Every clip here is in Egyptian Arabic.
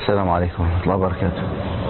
السلام عليكم ورحمة الله وبركاته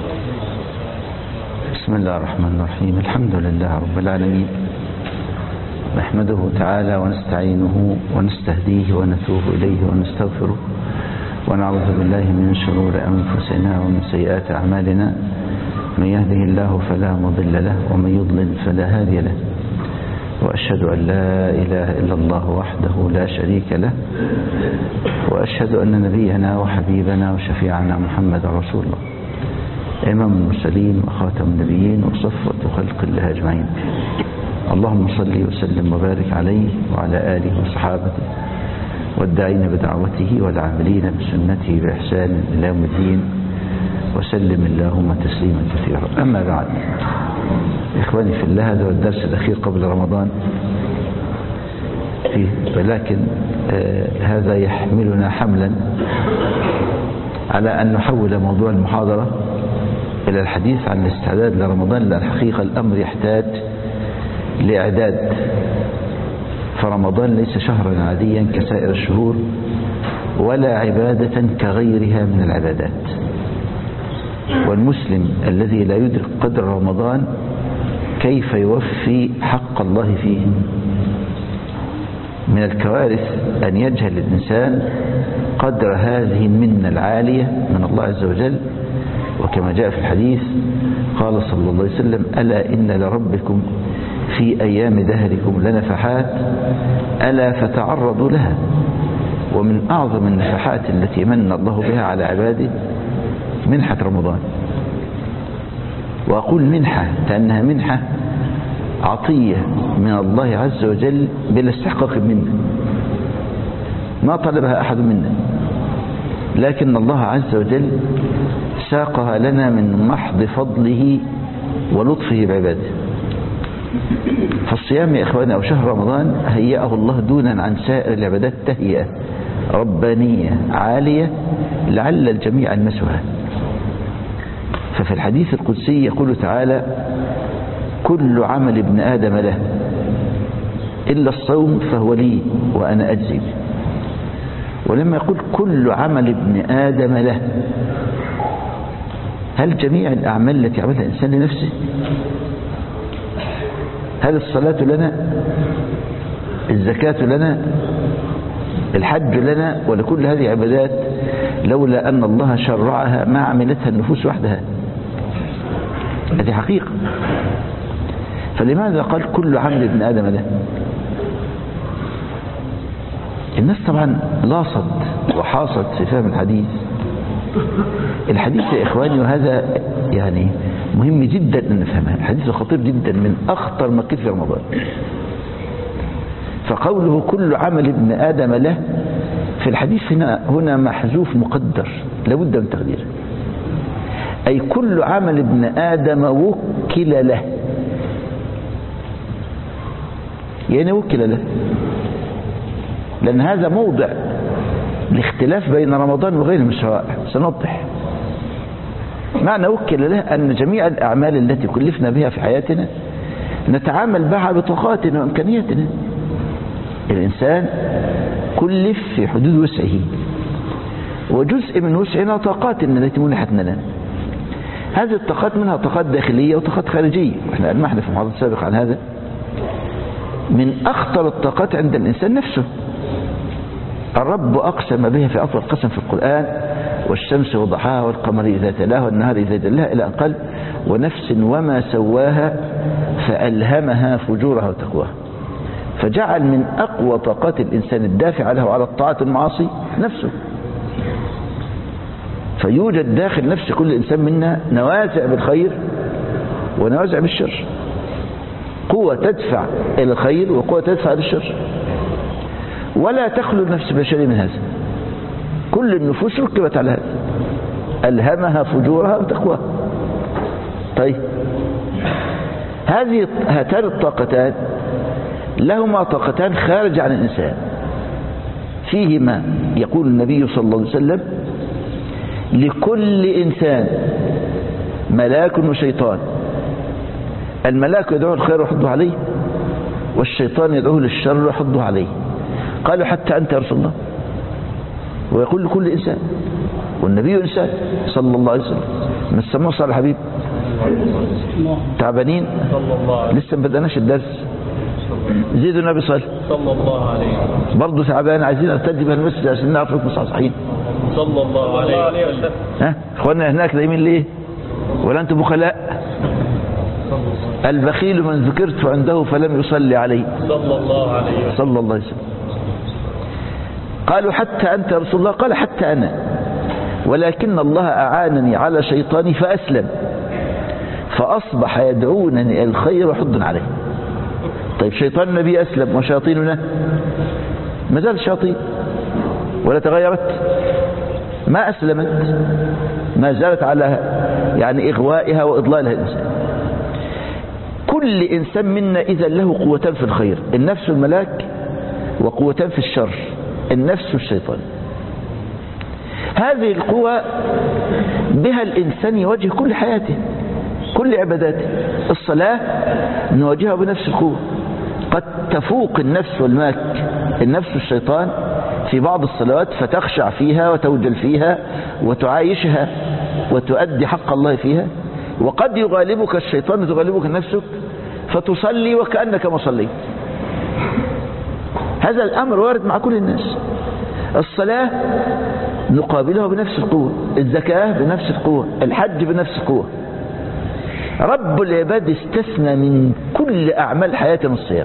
بسم الله الرحمن الرحيم الحمد لله رب العالمين نحمده تعالى ونستعينه ونستهديه ونتوب إليه ونستغفره ونعوذ بالله من شرور أنفسنا ومن سيئات أعمالنا من يهده الله فلا مضل له ومن يضلل فلا هادي له وأشهد أن لا إله إلا الله وحده لا شريك له وأشهد أن نبينا وحبيبنا وشفيعنا محمد رسول الله إمام المرسلين وخاتم النبيين وصفوة خلق الله أجمعين اللهم صل وسلم وبارك عليه وعلى آله وصحابته والداعين بدعوته والعاملين بسنته بإحسان إلى يوم الدين وسلم اللهم تسليما كثيرا أما بعد إخواني في الله هذا هو الدرس الأخير قبل رمضان فيه ولكن آه هذا يحملنا حملا على أن نحول موضوع المحاضرة إلى الحديث عن الاستعداد لرمضان لأن الحقيقة الأمر يحتاج لإعداد فرمضان ليس شهرا عاديا كسائر الشهور ولا عبادة كغيرها من العبادات والمسلم الذي لا يدرك قدر رمضان كيف يوفي حق الله فيه من الكوارث أن يجهل الإنسان قدر هذه المنة العالية من الله عز وجل وكما جاء في الحديث قال صلى الله عليه وسلم ألا إن لربكم في أيام دهركم لنفحات ألا فتعرضوا لها ومن أعظم النفحات التي من الله بها على عباده منحة رمضان وأقول منحة لأنها منحة عطية من الله عز وجل بلا استحقاق منا ما طلبها أحد منا لكن الله عز وجل ساقها لنا من محض فضله ولطفه بعباده فالصيام يا إخواني أو شهر رمضان هيأه الله دونا عن سائر العبادات تهيئة ربانية عالية لعل الجميع المسوها ففي الحديث القدسي يقول تعالى كل عمل ابن آدم له إلا الصوم فهو لي وأنا أجزي به ولما يقول كل عمل ابن آدم له هل جميع الأعمال التي يعملها الإنسان لنفسه هل الصلاة لنا الزكاة لنا الحج لنا ولا كل هذه عبادات لولا أن الله شرعها ما عملتها النفوس وحدها هذه حقيقة فلماذا قال كل عمل ابن آدم له الناس طبعا لاصت وحاصت في فهم الحديث الحديث يا إخواني وهذا يعني مهم جدا أن نفهمها الحديث خطير جدا من أخطر ما قيل في رمضان فقوله كل عمل ابن آدم له في الحديث هنا, هنا محذوف مقدر لابد من تقديره أي كل عمل ابن آدم وكل له يعني وكل له لأن هذا موضع الاختلاف بين رمضان وغيره من الشرائع سنوضح معنى وكل له أن جميع الأعمال التي كلفنا بها في حياتنا نتعامل معها بطاقاتنا وإمكانياتنا الإنسان كلف في حدود وسعه وجزء من وسعنا طاقاتنا التي منحت لنا هذه الطاقات منها طاقات داخلية وطاقات خارجية واحنا ألمحنا في محاضرة سابق عن هذا من أخطر الطاقات عند الإنسان نفسه الرب أقسم بها في أطول قسم في القرآن والشمس وضحاها والقمر إذا تلاها والنهار إذا جلاها إلى أن قال ونفس وما سواها فألهمها فجورها وتقواها فجعل من أقوى طاقات الإنسان الدافع له على الطاعات المعاصي نفسه فيوجد داخل نفس كل إنسان منا نوازع بالخير ونوازع بالشر قوة تدفع إلى الخير وقوة تدفع للشر ولا تخلو النفس بشري من هذا كل النفوس ركبت على هذا ألهمها فجورها وتقواها طيب هذه هاتان الطاقتان لهما طاقتان خارج عن الإنسان فيهما يقول النبي صلى الله عليه وسلم لكل إنسان ملاك وشيطان الملاك يدعوه الخير ويحضه عليه والشيطان يدعوه للشر ويحضه عليه قالوا حتى أنت يا رسول الله ويقول لكل إنسان والنبي إنسان صلى الله عليه وسلم ما تسموه صالح حبيب تعبانين صلى الله عليه لسه ما بدأناش الدرس زيد النبي صالح صلى الله عليه برضه تعبان عايزين نرتدي بها المسجد عشان نعرف حكم صحيحين صلى الله عليه وسلم ها اخوانا هناك دايمين ليه ولا انتم بخلاء البخيل من ذكرت عنده فلم يصلي عليه صلى الله عليه وسلم صلى الله عليه وسلم قالوا حتى أنت يا رسول الله قال حتى أنا ولكن الله أعانني على شيطاني فأسلم فأصبح يدعونني إلى الخير وحض عليه طيب شيطان النبي أسلم وشياطيننا ما زال شياطين ولا تغيرت ما أسلمت ما زالت على يعني إغوائها وإضلالها الإنسان كل إنسان منا إذا له قوتان في الخير النفس الملاك وقوتان في الشر النفس والشيطان هذه القوى بها الإنسان يواجه كل حياته كل عباداته الصلاة نواجهها بنفس القوة قد تفوق النفس والماك النفس والشيطان في بعض الصلوات فتخشع فيها وتوجل فيها وتعايشها وتؤدي حق الله فيها وقد يغالبك الشيطان وتغالبك نفسك فتصلي وكأنك ما صليت هذا الأمر وارد مع كل الناس الصلاة نقابلها بنفس القوة الزكاة بنفس القوة الحج بنفس القوة رب العباد استثنى من كل أعمال حياتنا الصيام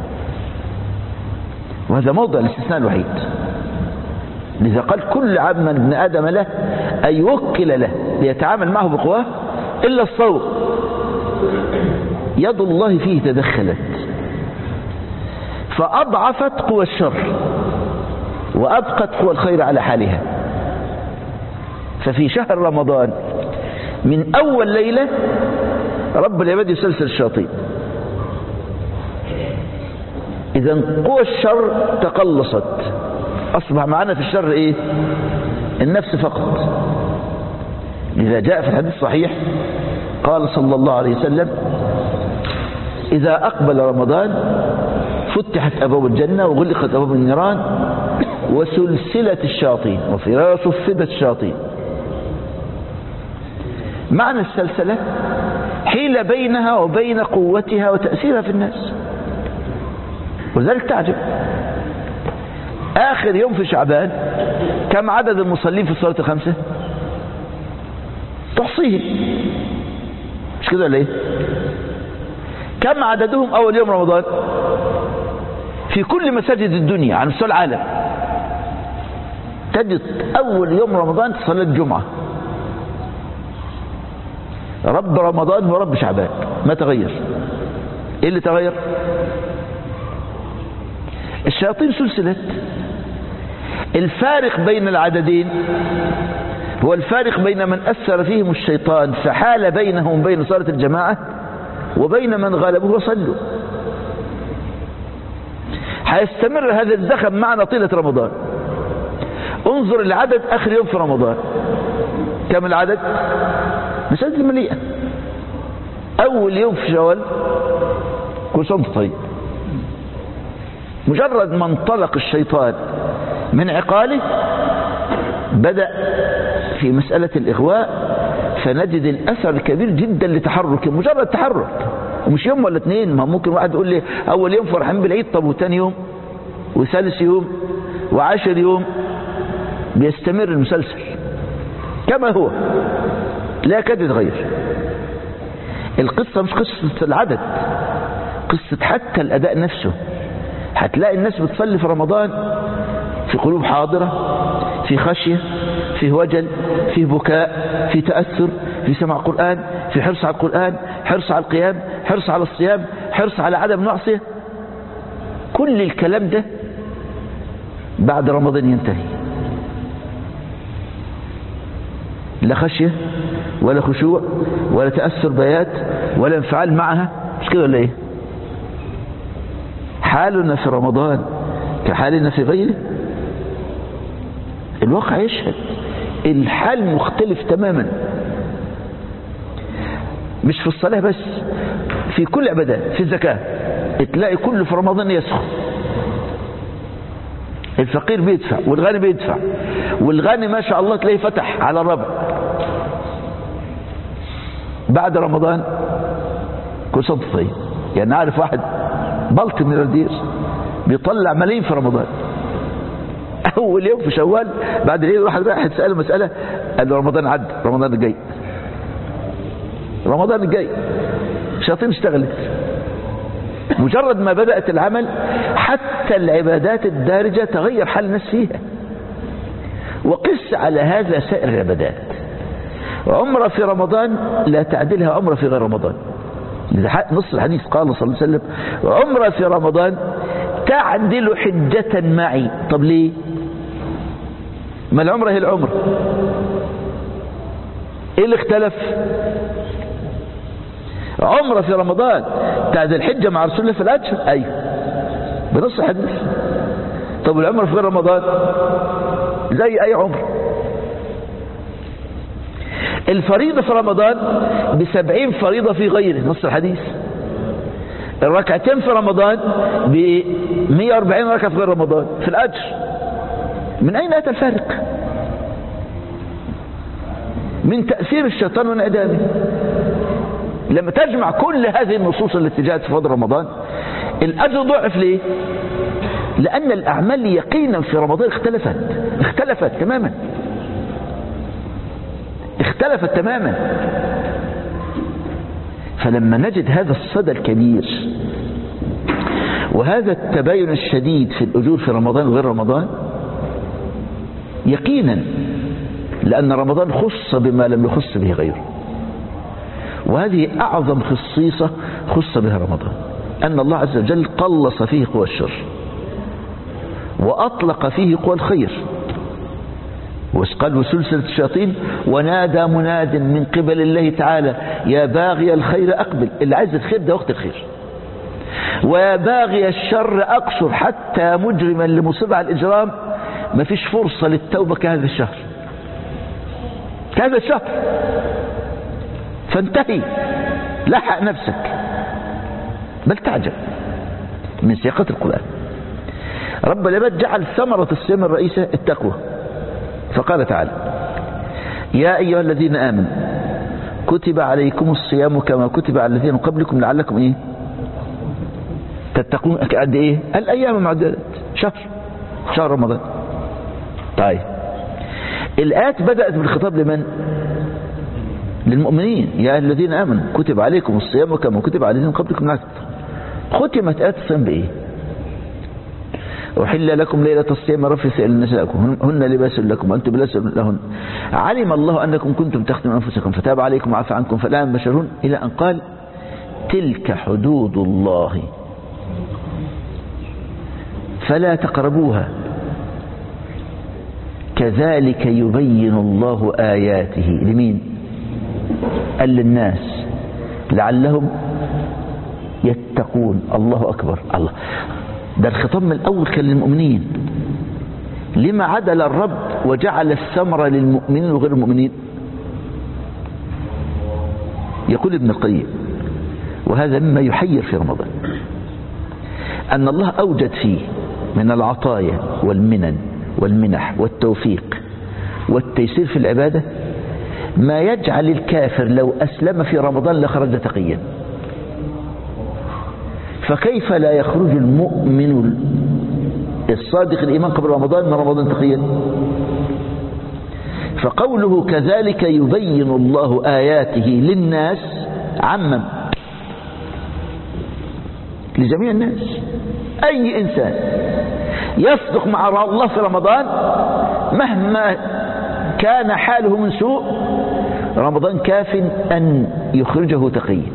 وهذا موضع الاستثناء الوحيد لذا قال كل عمل ابن آدم له أي وكل له ليتعامل معه بقواه إلا الصوم يد الله فيه تدخلت فأضعفت قوى الشر وأبقت قوى الخير على حالها ففي شهر رمضان من أول ليلة رب العباد يسلسل الشياطين إذا قوى الشر تقلصت أصبح معنا في الشر إيه النفس فقط لذا جاء في الحديث الصحيح قال صلى الله عليه وسلم إذا أقبل رمضان فتحت أبواب الجنة وغلقت أبواب النيران وسلسلة الشياطين وفي رواية صفدت الشياطين معنى السلسلة حيل بينها وبين قوتها وتأثيرها في الناس وذلك تعجب آخر يوم في شعبان كم عدد المصلين في الصلاة الخمسة تحصيهم مش كده ولا ايه كم عددهم أول يوم رمضان في كل مساجد الدنيا عن مستوى العالم تجد أول يوم رمضان صلاة الجمعة رب رمضان هو رب شعبان ما تغير ايه اللي تغير الشياطين سلسلت الفارق بين العددين هو الفارق بين من أثر فيهم الشيطان فحال بينهم وبين صلاة الجماعة وبين من غلبه وصلوا هيستمر هذا الزخم معنا طيلة رمضان انظر العدد آخر يوم في رمضان كم العدد مساجد مليئة أول يوم في شوال كل سنة طيب مجرد ما انطلق الشيطان من عقاله بدأ في مسألة الإغواء فنجد الأثر الكبير جدا لتحرك مجرد تحرك ومش يوم ولا اتنين ما ممكن واحد يقول لي أول يوم فرحان بالعيد طب وتاني يوم وثالث يوم وعاشر يوم بيستمر المسلسل كما هو لا يكاد يتغير القصة مش قصة العدد قصة حتى الأداء نفسه هتلاقي الناس بتصلي في رمضان في قلوب حاضرة في خشية في وجل في بكاء في تأثر في سماع قرآن في حرص على القرآن حرص على القيام حرص على الصيام حرص على عدم معصية كل الكلام ده بعد رمضان ينتهي لا خشية ولا خشوع ولا تأثر بيات ولا انفعال معها مش كده ولا ايه حالنا في رمضان كحالنا في غيره الواقع يشهد الحال مختلف تماما مش في الصلاة بس في كل عبادات في الزكاة تلاقي كل في رمضان يسخن الفقير بيدفع والغني بيدفع والغني ما شاء الله تلاقيه فتح على الربع بعد رمضان كل سنه وأنت طيب يعني عارف واحد بلط ملياردير بيطلع ملايين في رمضان اول يوم في شوال بعد العيد واحد راح يساله مساله قال له رمضان عدى رمضان الجاي رمضان الجاي الشياطين اشتغلت مجرد ما بدأت العمل حتى العبادات الدارجة تغير حال الناس فيها وقس على هذا سائر العبادات عمرة في رمضان لا تعدلها عمرة في غير رمضان نص الحديث قال صلى الله عليه وسلم عمرة في رمضان تعدل حجة معي طب ليه ما العمرة هي العمرة ايه اللي اختلف عمرة في رمضان تعدل الحجة مع رسول الله في الأجر أيوه بنص الحديث طب العمرة في غير رمضان زي أي عمر الفريضة في رمضان بسبعين فريضة في غيره نص الحديث الركعتين في رمضان ب 140 ركعة في غير رمضان في الأجر من أين أتى الفارق من تأثير الشيطان وانعدامه لما تجمع كل هذه النصوص التي جاءت في فضل رمضان الأجر ضعف ليه لأن الأعمال يقينا في رمضان اختلفت اختلفت تماما اختلفت تماما فلما نجد هذا الصدى الكبير وهذا التباين الشديد في الأجور في رمضان وغير رمضان يقينا لأن رمضان خص بما لم يخص به غيره وهذه أعظم خصيصة خص بها رمضان أن الله عز وجل قلص فيه قوى الشر وأطلق فيه قوى الخير وقال وسلسلة الشياطين ونادى مناد من قبل الله تعالى يا باغي الخير أقبل اللي عايز الخير ده وقت الخير ويا باغي الشر أقصر حتى مجرما لمصيب على الإجرام ما فيش فرصة للتوبة كهذا الشهر كهذا الشهر فانتهي لحق نفسك بل تعجب من سياقة القرآن رب العباد جعل ثمرة الصيام الرئيسة التقوى فقال تعالى يا أيها الذين آمنوا كتب عليكم الصيام كما كتب على الذين قبلكم لعلكم إيه تتقون قد إيه الأيام معدودات شهر شهر رمضان طيب الآيات بدأت بالخطاب لمن للمؤمنين يا الذين آمنوا كتب عليكم الصيام كما كتب على الذين قبلكم لعلكم ختمت آيات الصيام بإيه أحل لكم ليلة الصيام رفث إلى نسائكم هن لباس لكم وأنتم لباس لهن علم الله أنكم كنتم تختمون أنفسكم فتاب عليكم وعفى عنكم فالآن بشرون إلى أن قال تلك حدود الله فلا تقربوها كذلك يبين الله آياته لمين قال للناس لعلهم يتقون الله أكبر الله ده الخطاب من الأول كان للمؤمنين لما عدل الرب وجعل الثمرة للمؤمنين وغير المؤمنين يقول ابن القيم وهذا مما يحير في رمضان أن الله أوجد فيه من العطايا والمنن والمنح والتوفيق والتيسير في العبادة ما يجعل الكافر لو أسلم في رمضان لخرج تقيا فكيف لا يخرج المؤمن الصادق الإيمان قبل رمضان من رمضان تقيا فقوله كذلك يبين الله آياته للناس عمم لجميع الناس أي إنسان يصدق مع الله في رمضان مهما كان حاله من سوء رمضان كاف أن يخرجه تقيا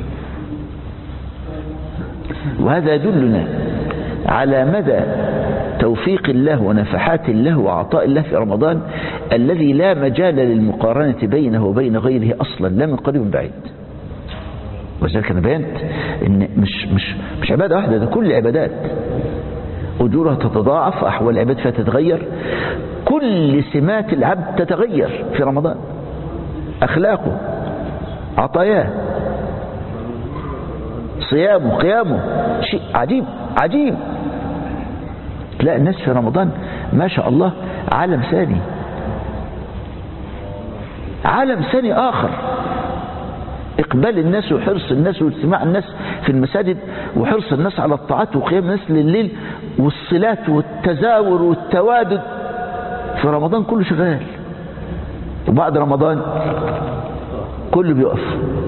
وهذا يدلنا على مدى توفيق الله ونفحات الله وعطاء الله في رمضان الذي لا مجال للمقارنة بينه وبين غيره أصلا لا من قريب من بعيد وذلك أنا بينت إن مش, مش, مش عبادة واحدة ده كل العبادات أجورها تتضاعف أحوال العباد فيها تتغير كل سمات العبد تتغير في رمضان أخلاقه عطاياه صيامه قيامه شيء عجيب عجيب تلاقي الناس في رمضان ما شاء الله عالم ثاني عالم ثاني آخر إقبال الناس وحرص الناس واجتماع الناس في المساجد وحرص الناس على الطاعات وقيام الناس لليل والصلات والتزاور والتوادد في رمضان كله شغال وبعد رمضان كله بيقف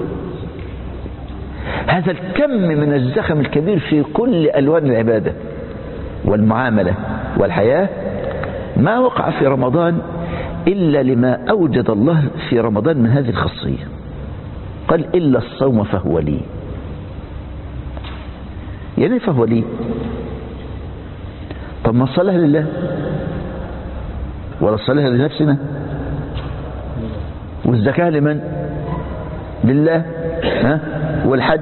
هذا الكم من الزخم الكبير في كل ألوان العبادة والمعاملة والحياة ما وقع في رمضان إلا لما أوجد الله في رمضان من هذه الخاصية قال إلا الصوم فهو لي يعني فهو لي طب ما الصلاة لله ولا الصلاة لنفسنا والزكاة لمن لله ها والحج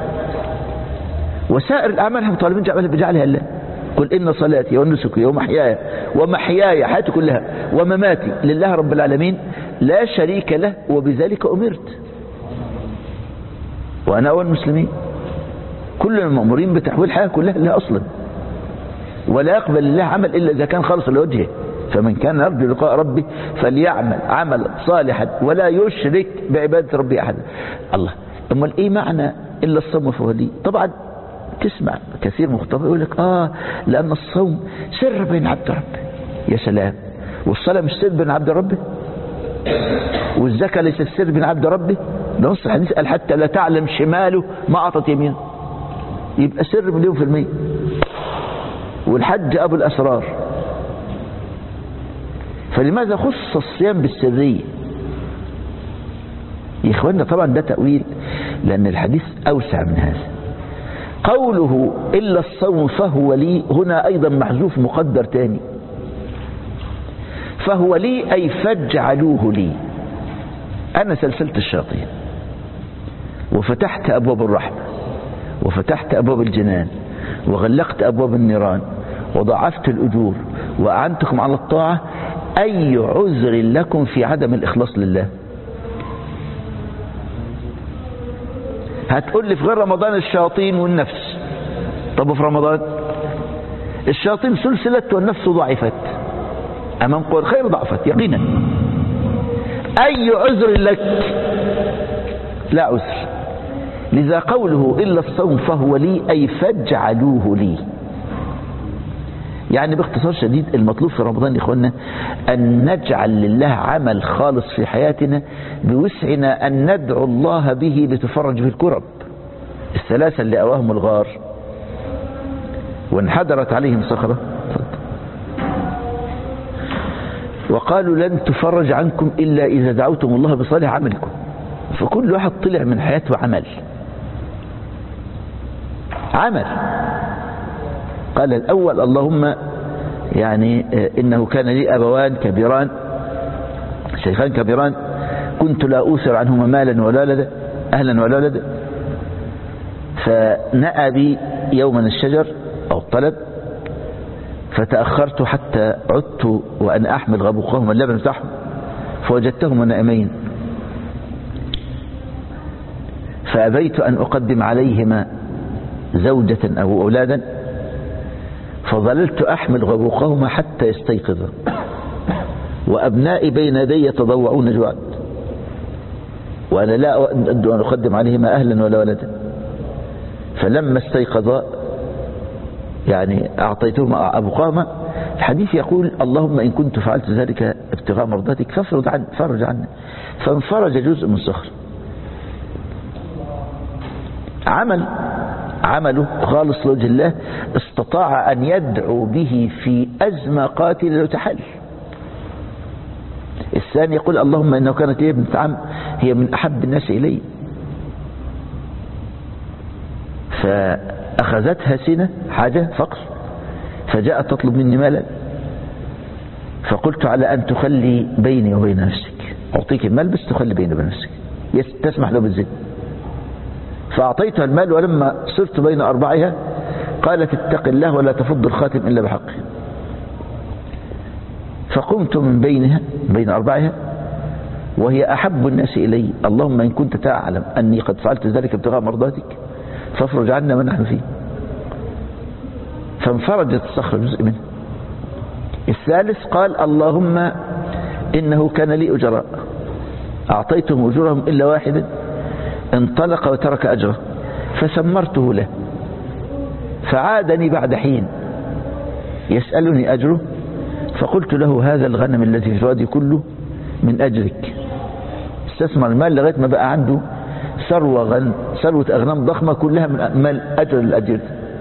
وسائر الأعمال احنا طالبين بجعلها لله قل إن صلاتي ونسكي ومحياي ومحياي حياتي كلها ومماتي لله رب العالمين لا شريك له وبذلك أمرت وأنا أول المسلمين كلنا مأمورين بتحويل الحياة كلها لله أصلا ولا يقبل الله عمل إلا إذا كان خالص لوجهه فمن كان يرجو لقاء ربه فليعمل عملا صالحا ولا يشرك بعبادة ربه أحدا الله امال ايه معنى الا الصوم فهو لي طبعا تسمع كثير مخطب يقول لك اه لان الصوم سر بين عبد ربه يا سلام والصلاه مش سر بين عبد ربه والزكاه ليست سر بين عبد ربه ده نص الحديث قال حتى لا تعلم شماله ما اعطت يمينه يبقى سر مليون في المية والحج ابو الاسرار فلماذا خص الصيام بالسريه يا إخواننا طبعا ده تأويل لأن الحديث أوسع من هذا قوله إلا الصوم فهو لي هنا أيضا محذوف مقدر تاني فهو لي أي فاجعلوه لي أنا سلسلت الشياطين وفتحت أبواب الرحمة وفتحت أبواب الجنان وغلقت أبواب النيران وضعفت الأجور وأعنتكم على الطاعة أي عذر لكم في عدم الإخلاص لله هتقول لي في غير رمضان الشياطين والنفس طب وفي رمضان الشياطين سلسلت والنفس ضعفت أمام قول الخير ضعفت يقينا أي عذر لك لا عذر لذا قوله إلا الصوم فهو لي أي فاجعلوه لي يعني باختصار شديد المطلوب في رمضان يا إخوانا أن نجعل لله عمل خالص في حياتنا بوسعنا أن ندعو الله به لتفرج به الكرب الثلاثة اللي أواهم الغار وانحدرت عليهم صخرة وقالوا لن تفرج عنكم إلا إذا دعوتم الله بصالح عملكم فكل واحد طلع من حياته عمل عمل قال الأول اللهم يعني إنه كان لي أبوان كبيران شيخان كبيران كنت لا أوثر عنهما مالا ولا ولدا أهلا ولا ولدا فنأى بي يوما الشجر أو الطلب فتأخرت حتى عدت وأنا أحمل غبوقهما اللبن بتاعهم فوجدتهما نائمين فأبيت أن أقدم عليهما زوجة أو أولادا فظللت أحمل غبوقهما حتى يستيقظا وأبنائي بين يدي يتضوعون جوعا وأنا لا أود أن أقدم عليهما أهلا ولا ولدا فلما استيقظا يعني أعطيتهما أبقاما الحديث يقول اللهم إن كنت فعلت ذلك ابتغاء مرضاتك فافرج عن فرج عنا فانفرج جزء من الصخر عمل عمله خالص لوجه الله استطاع أن يدعو به في أزمة قاتلة لو تحل الثاني يقول اللهم إنه كانت لي ابنة عم هي من أحب الناس إلي فأخذتها سنة حاجة فقر فجاءت تطلب مني مالا فقلت على أن تخلي بيني وبين نفسك أعطيك المال بس تخلي بيني وبين نفسك تسمح له بالزنا فأعطيتها المال ولما صرت بين أربعها قالت اتق الله ولا تفض الخاتم إلا بحقه فقمت من بينها بين أربعها وهي أحب الناس إلي اللهم إن كنت تعلم أني قد فعلت ذلك ابتغاء مرضاتك فافرج عنا ما نحن فيه فانفرجت الصخرة جزء منها الثالث قال اللهم إنه كان لي أجراء أعطيتهم أجورهم إلا واحدا انطلق وترك أجره فسمرته له فعادني بعد حين يسألني أجره فقلت له هذا الغنم الذي في الوادي كله من أجرك استثمر المال لغاية ما بقى عنده ثروة غن ثروة أغنام ضخمة كلها من مال أجر الأجر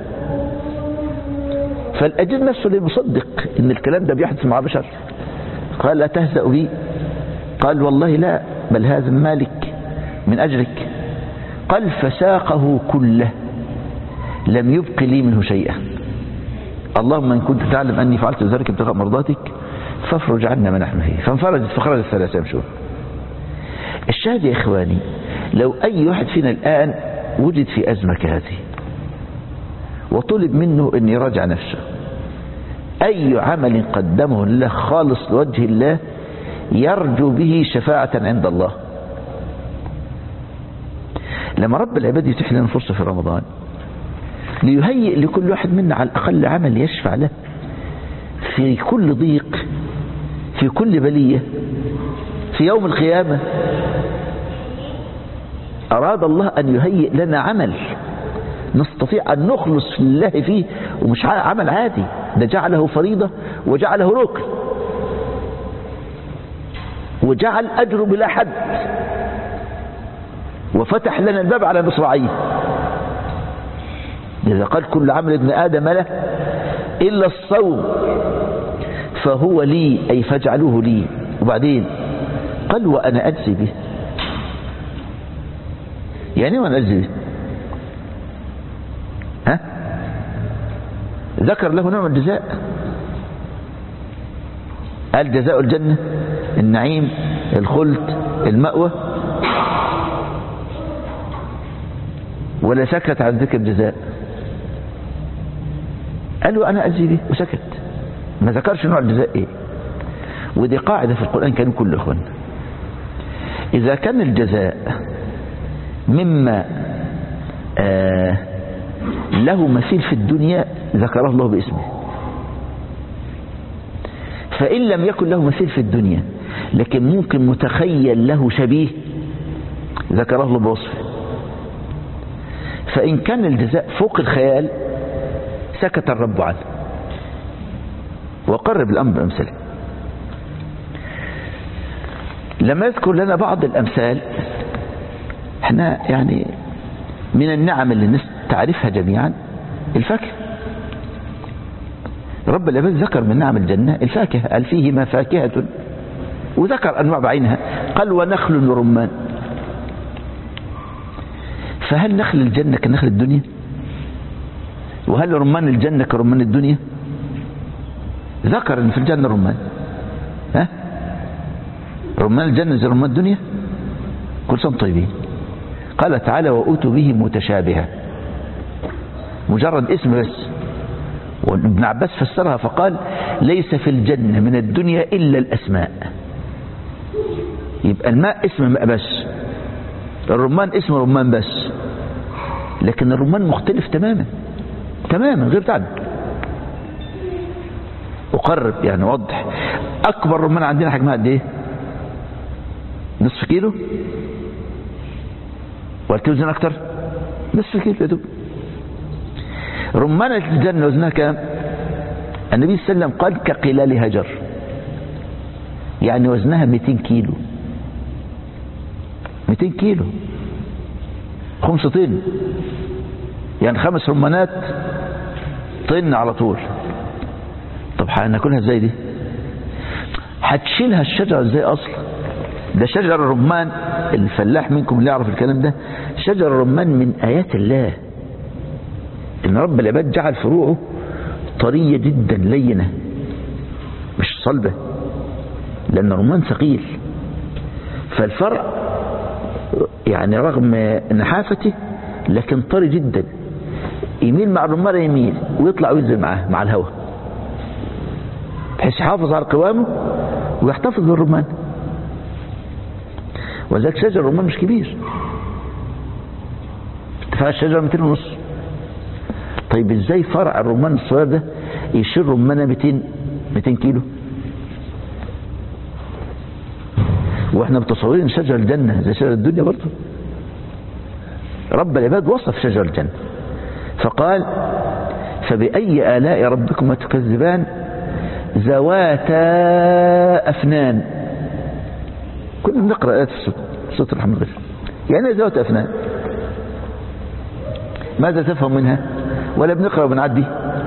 فالأجر نفسه اللي مصدق إن الكلام ده بيحدث مع بشر قال لا تهزأ بي قال والله لا بل هذا مالك من أجرك قال فساقه كله لم يبق لي منه شيئا اللهم إن كنت تعلم أني فعلت ذلك ابتغاء مرضاتك فافرج عنا ما نحن فيه فانفرجت فخرج الثلاثة يمشون الشاهد يا إخواني لو أي واحد فينا الآن وجد في أزمة كهذه وطلب منه أن يراجع نفسه أي عمل قدمه لله خالص لوجه الله يرجو به شفاعة عند الله لما رب العباد يتيح لنا فرصة في رمضان ليهيئ لكل واحد منا على الأقل عمل يشفع له في كل ضيق في كل بلية في يوم القيامة أراد الله أن يهيئ لنا عمل نستطيع أن نخلص لله فيه ومش عمل عادي ده جعله فريضة وجعله ركن وجعل أجره بلا حد وفتح لنا الباب على مصراعيه إذا قال كل عمل ابن آدم له إلا الصوم فهو لي أي فاجعلوه لي وبعدين قال وأنا أجزي به يعني وأنا أجزي به ها ذكر له نوع الجزاء قال جزاء الجنة النعيم الخلد المأوى ولا سكت عن ذكر الجزاء قال له أنا أجزي به وسكت ما ذكرش نوع الجزاء إيه ودي قاعدة في القرآن كانوا كل إخوان إذا كان الجزاء مما آه له مثيل في الدنيا ذكره الله باسمه فإن لم يكن له مثيل في الدنيا لكن ممكن متخيل له شبيه ذكره الله بوصفه فإن كان الجزاء فوق الخيال سكت الرب عنه وقرب الأمر بأمثله لما يذكر لنا بعض الأمثال احنا يعني من النعم اللي الناس تعرفها جميعا الفاكهة رب العباد ذكر من نعم الجنة الفاكهة قال فيهما فاكهة وذكر أنواع بعينها قال ونخل ورمان فهل نخل الجنة كنخل الدنيا وهل رمان الجنة كرمان الدنيا ذكر ان في الجنة رمان ها رمان الجنة زي رمان الدنيا كل سنة طيبين قال تعالى وأوتوا به متشابها مجرد اسم بس وابن عباس فسرها فقال ليس في الجنة من الدنيا إلا الأسماء يبقى الماء اسم ماء بس الرمان اسم رمان بس لكن الرمان مختلف تماما تماما غير تعد أقرب يعني وضح أكبر رمان عندنا حجمها قد إيه نصف كيلو ولا توزن أكتر نصف كيلو يا دوب رمانة الجنة وزنها كام النبي صلى الله عليه وسلم قال كقلال هجر يعني وزنها 200 كيلو 200 كيلو خمس طن يعني خمس رمانات طن على طول طب هناكلها ازاي دي هتشيلها الشجرة ازاي اصلا ده شجر الرمان الفلاح منكم اللي يعرف الكلام ده شجر الرمان من ايات الله ان رب العباد جعل فروعه طرية جدا لينة مش صلبة لان الرمان ثقيل فالفرع يعني رغم نحافته لكن طري جدا يميل مع الرمان يميل ويطلع وينزل معاه مع الهواء بحيث يحافظ على قوامه ويحتفظ بالرمان وذلك شجر الرمان مش كبير ارتفاع الشجرة 200 ونص طيب ازاي فرع الرمان الصغير ده يشيل رمانة 200 200 كيلو واحنا متصورين شجر الجنة زي شجر الدنيا برضه رب العباد وصف شجر الجنة فقال فبأي آلاء ربكما تكذبان ذواتا أفنان كنا بنقرأ آيات في سورة الرحمن الرحيم يعني إيه ذوات أفنان ماذا تفهم منها ولا بنقرأ وبنعدي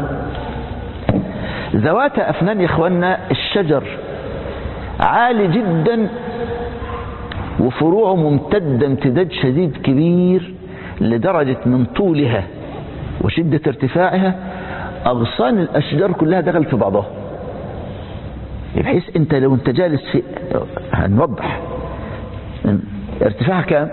ذوات أفنان يا إخواننا الشجر عالي جدا وفروعه ممتدة امتداد شديد كبير لدرجة من طولها وشدة ارتفاعها أغصان الأشجار كلها دخلت في بعضها بحيث انت لو انت جالس في هنوضح ارتفاعها كام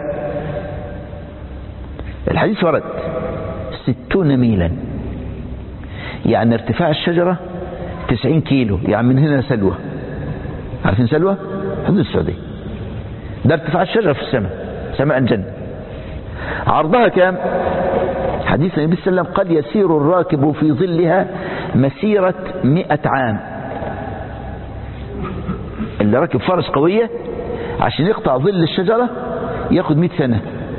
الحديث ورد ستون ميلا يعني ارتفاع الشجرة تسعين كيلو يعني من هنا سلوى عارفين سلوى حدود السعودية ده ارتفاع الشجرة في السماء سماء الجنة عرضها كام حديث النبي صلى الله عليه وسلم قال يسير الراكب في ظلها مسيرة مئة عام اللي راكب فرس قوية عشان يقطع ظل الشجرة ياخد مئة سنة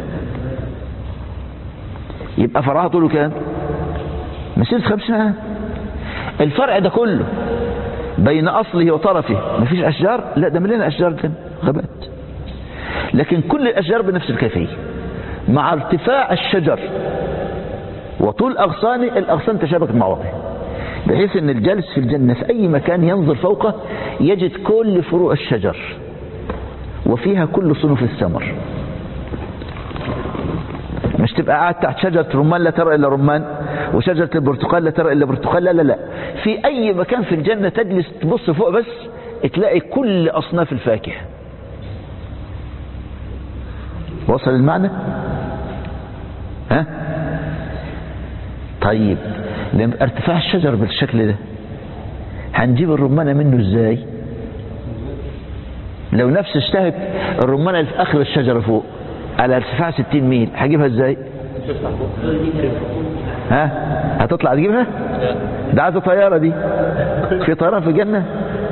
يبقى فرعها طوله كام مسيرة خمسين عام الفرع ده كله بين أصله وطرفه مفيش أشجار لا ده ملينا أشجار كان غابات لكن كل الأشجار بنفس الكيفية مع ارتفاع الشجر وطول أغصانه الأغصان تشابكت مع بعضها بحيث ان الجالس في الجنة في أي مكان ينظر فوقه يجد كل فروع الشجر وفيها كل صنوف الثمر مش تبقى قاعد تحت شجرة رمان لا ترى إلا رمان وشجرة البرتقال لا ترى إلا برتقال لا لا لا في أي مكان في الجنة تجلس تبص فوق بس تلاقي كل أصناف الفاكهة وصل المعنى ها طيب لما ارتفاع الشجر بالشكل ده هنجيب الرمانة منه ازاي لو نفس اشتهت الرمانة اللي في اخر الشجرة فوق على ارتفاع 60 ميل هجيبها ازاي ها هتطلع تجيبها ده عايزه طيارة دي في طيران في الجنة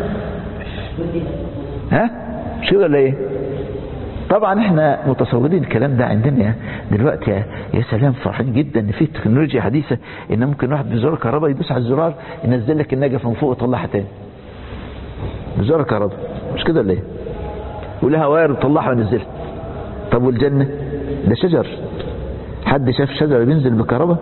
ها مش كده ولا ايه طبعا احنا متصورين الكلام ده عندنا دلوقتي يا, يا سلام فرحين جدا ان في تكنولوجيا حديثه ان ممكن واحد بزرار كهرباء يدوس على الزرار ينزل لك النجفه من فوق ويطلعها تاني بزرار كهرباء مش كده ولا ايه ولها واير وطلعها وينزلها طب والجنه ده شجر حد شاف شجره بينزل بالكهرباء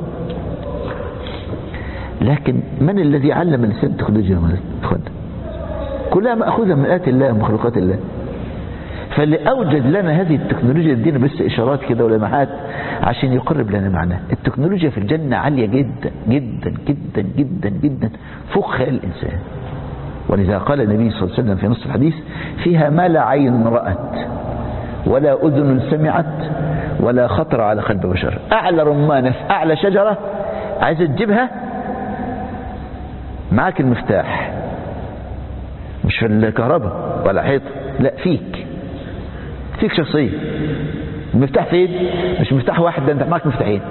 لكن من الذي علم الانسان التكنولوجيا يا اخوانا كلها ماخوذه من ايات الله ومخلوقات الله فاللي أوجد لنا هذه التكنولوجيا يدينا بس إشارات كده ولمحات عشان يقرب لنا معناها التكنولوجيا في الجنة عالية جدا جدا جدا جدا جدا فوق خيال الإنسان ولذا قال النبي صلى الله عليه وسلم في نص الحديث فيها ما لا عين رأت ولا أذن سمعت ولا خطر على قلب بشر أعلى رمانة في أعلى شجرة عايز تجيبها معاك المفتاح مش في الكهرباء ولا حيط لا فيك فيك شخصية المفتاح فين مش مفتاح واحد ده انت معك مفتاحين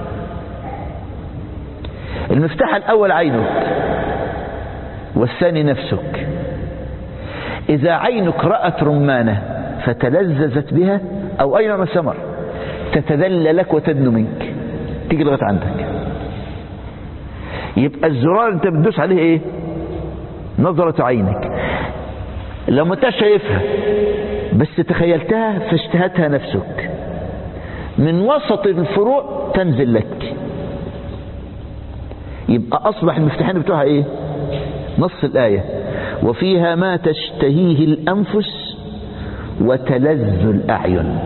المفتاح الاول عينك والثاني نفسك اذا عينك رأت رمانة فتلذذت بها او اي نوع من الثمر تتذلل لك وتدنو منك تيجي لغايه عندك يبقى الزرار انت بتدوس عليه ايه نظرة عينك لو ما انت شايفها بس تخيلتها فاشتهتها نفسك من وسط الفروع تنزل لك يبقى أصبح المفتاحين بتوعها إيه نص الآية وفيها ما تشتهيه الأنفس وتلذ الأعين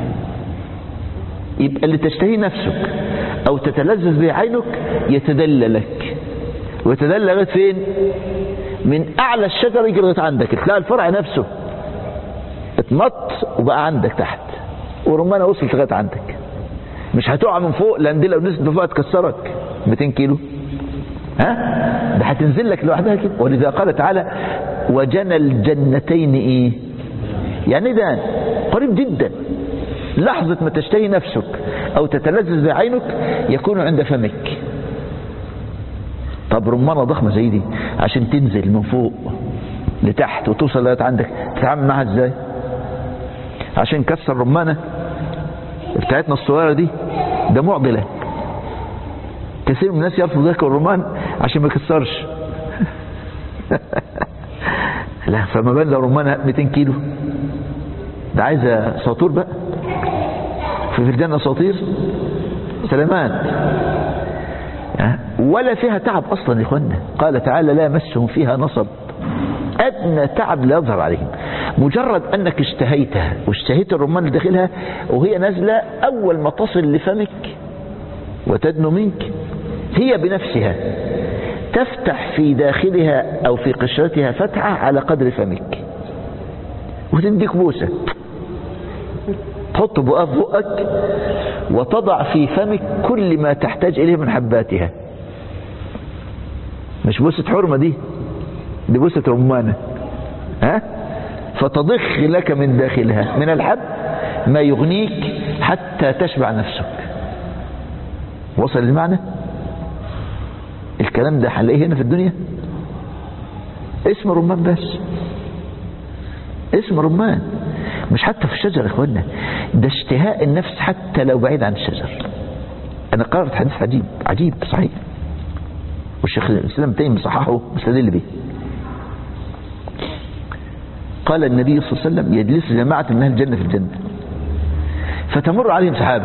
يبقى اللي تشتهيه نفسك أو تتلذذ به عينك يتدلى لك ويتدلى لغايه فين من أعلى الشجر يجي لغايه عندك تلاقي الفرع نفسه اتمط وبقى عندك تحت ورمانه وصلت لغايه عندك مش هتقع من فوق لان دي لو نزلت من فوق هتكسرك 200 كيلو ها ده هتنزل لك لوحدها كده ولذا قال تعالى وجنى الجنتين ايه يعني ده قريب جدا لحظة ما تشتهي نفسك او تتلذذ بعينك يكون عند فمك طب رمانة ضخمة زي دي عشان تنزل من فوق لتحت وتوصل لغايه عندك تتعامل معاها ازاي عشان كسر رمانة بتاعتنا الصغيرة دي ده معضلة كثير من الناس يرفض ياكل الرمان عشان ما يكسرش لا فما بال لو رمانة 200 كيلو ده عايزة ساطور بقى في في الجنة ساطير سلامات ولا فيها تعب اصلا يا اخوانا قال تعالى لا يمسهم فيها نصب ادنى تعب لا يظهر عليهم مجرد انك اشتهيتها واشتهيت الرمان اللي داخلها وهي نازله اول ما تصل لفمك وتدنو منك هي بنفسها تفتح في داخلها او في قشرتها فتحه على قدر فمك وتديك بوسه تحط بقها في بقك وتضع في فمك كل ما تحتاج اليه من حباتها مش بوسه حرمه دي دي بوسه رمانه ها فتضخ لك من داخلها من الحب ما يغنيك حتى تشبع نفسك وصل المعنى الكلام ده هنلاقيه هنا في الدنيا اسم رمان بس اسم رمان مش حتى في الشجر يا اخوانا ده اشتهاء النفس حتى لو بعيد عن الشجر انا قرأت حديث عجيب عجيب صحيح والشيخ الاسلام تيمي صححه مستدل به قال النبي صلى الله عليه وسلم يجلس جماعة من أهل الجنة في الجنة فتمر عليهم سحابة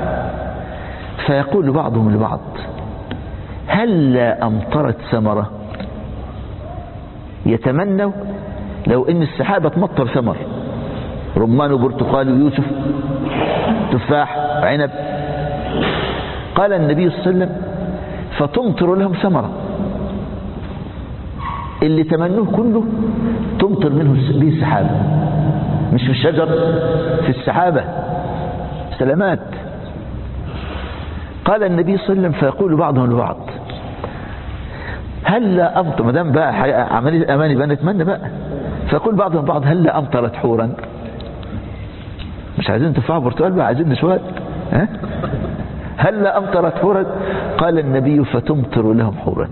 فيقول بعضهم لبعض هل أمطرت ثمرة يتمنوا لو ان السحابة تمطر ثمر رمان وبرتقال ويوسف تفاح وعنب قال النبي صلى الله عليه وسلم فتمطر لهم ثمرة اللي تمنوه كله تمطر منه به السحابة مش في الشجر في السحابة سلامات قال النبي صلى الله عليه وسلم فيقول بعضهم لبعض هل لا أمطر ما دام بقى عملية أماني بقى نتمنى بقى فيقول بعضهم بعض هل لا أمطرت حورا مش عايزين تفاح برتقال بقى عايزين نسوات ها هل لا أمطرت حورا قال النبي فتمطر لهم حورا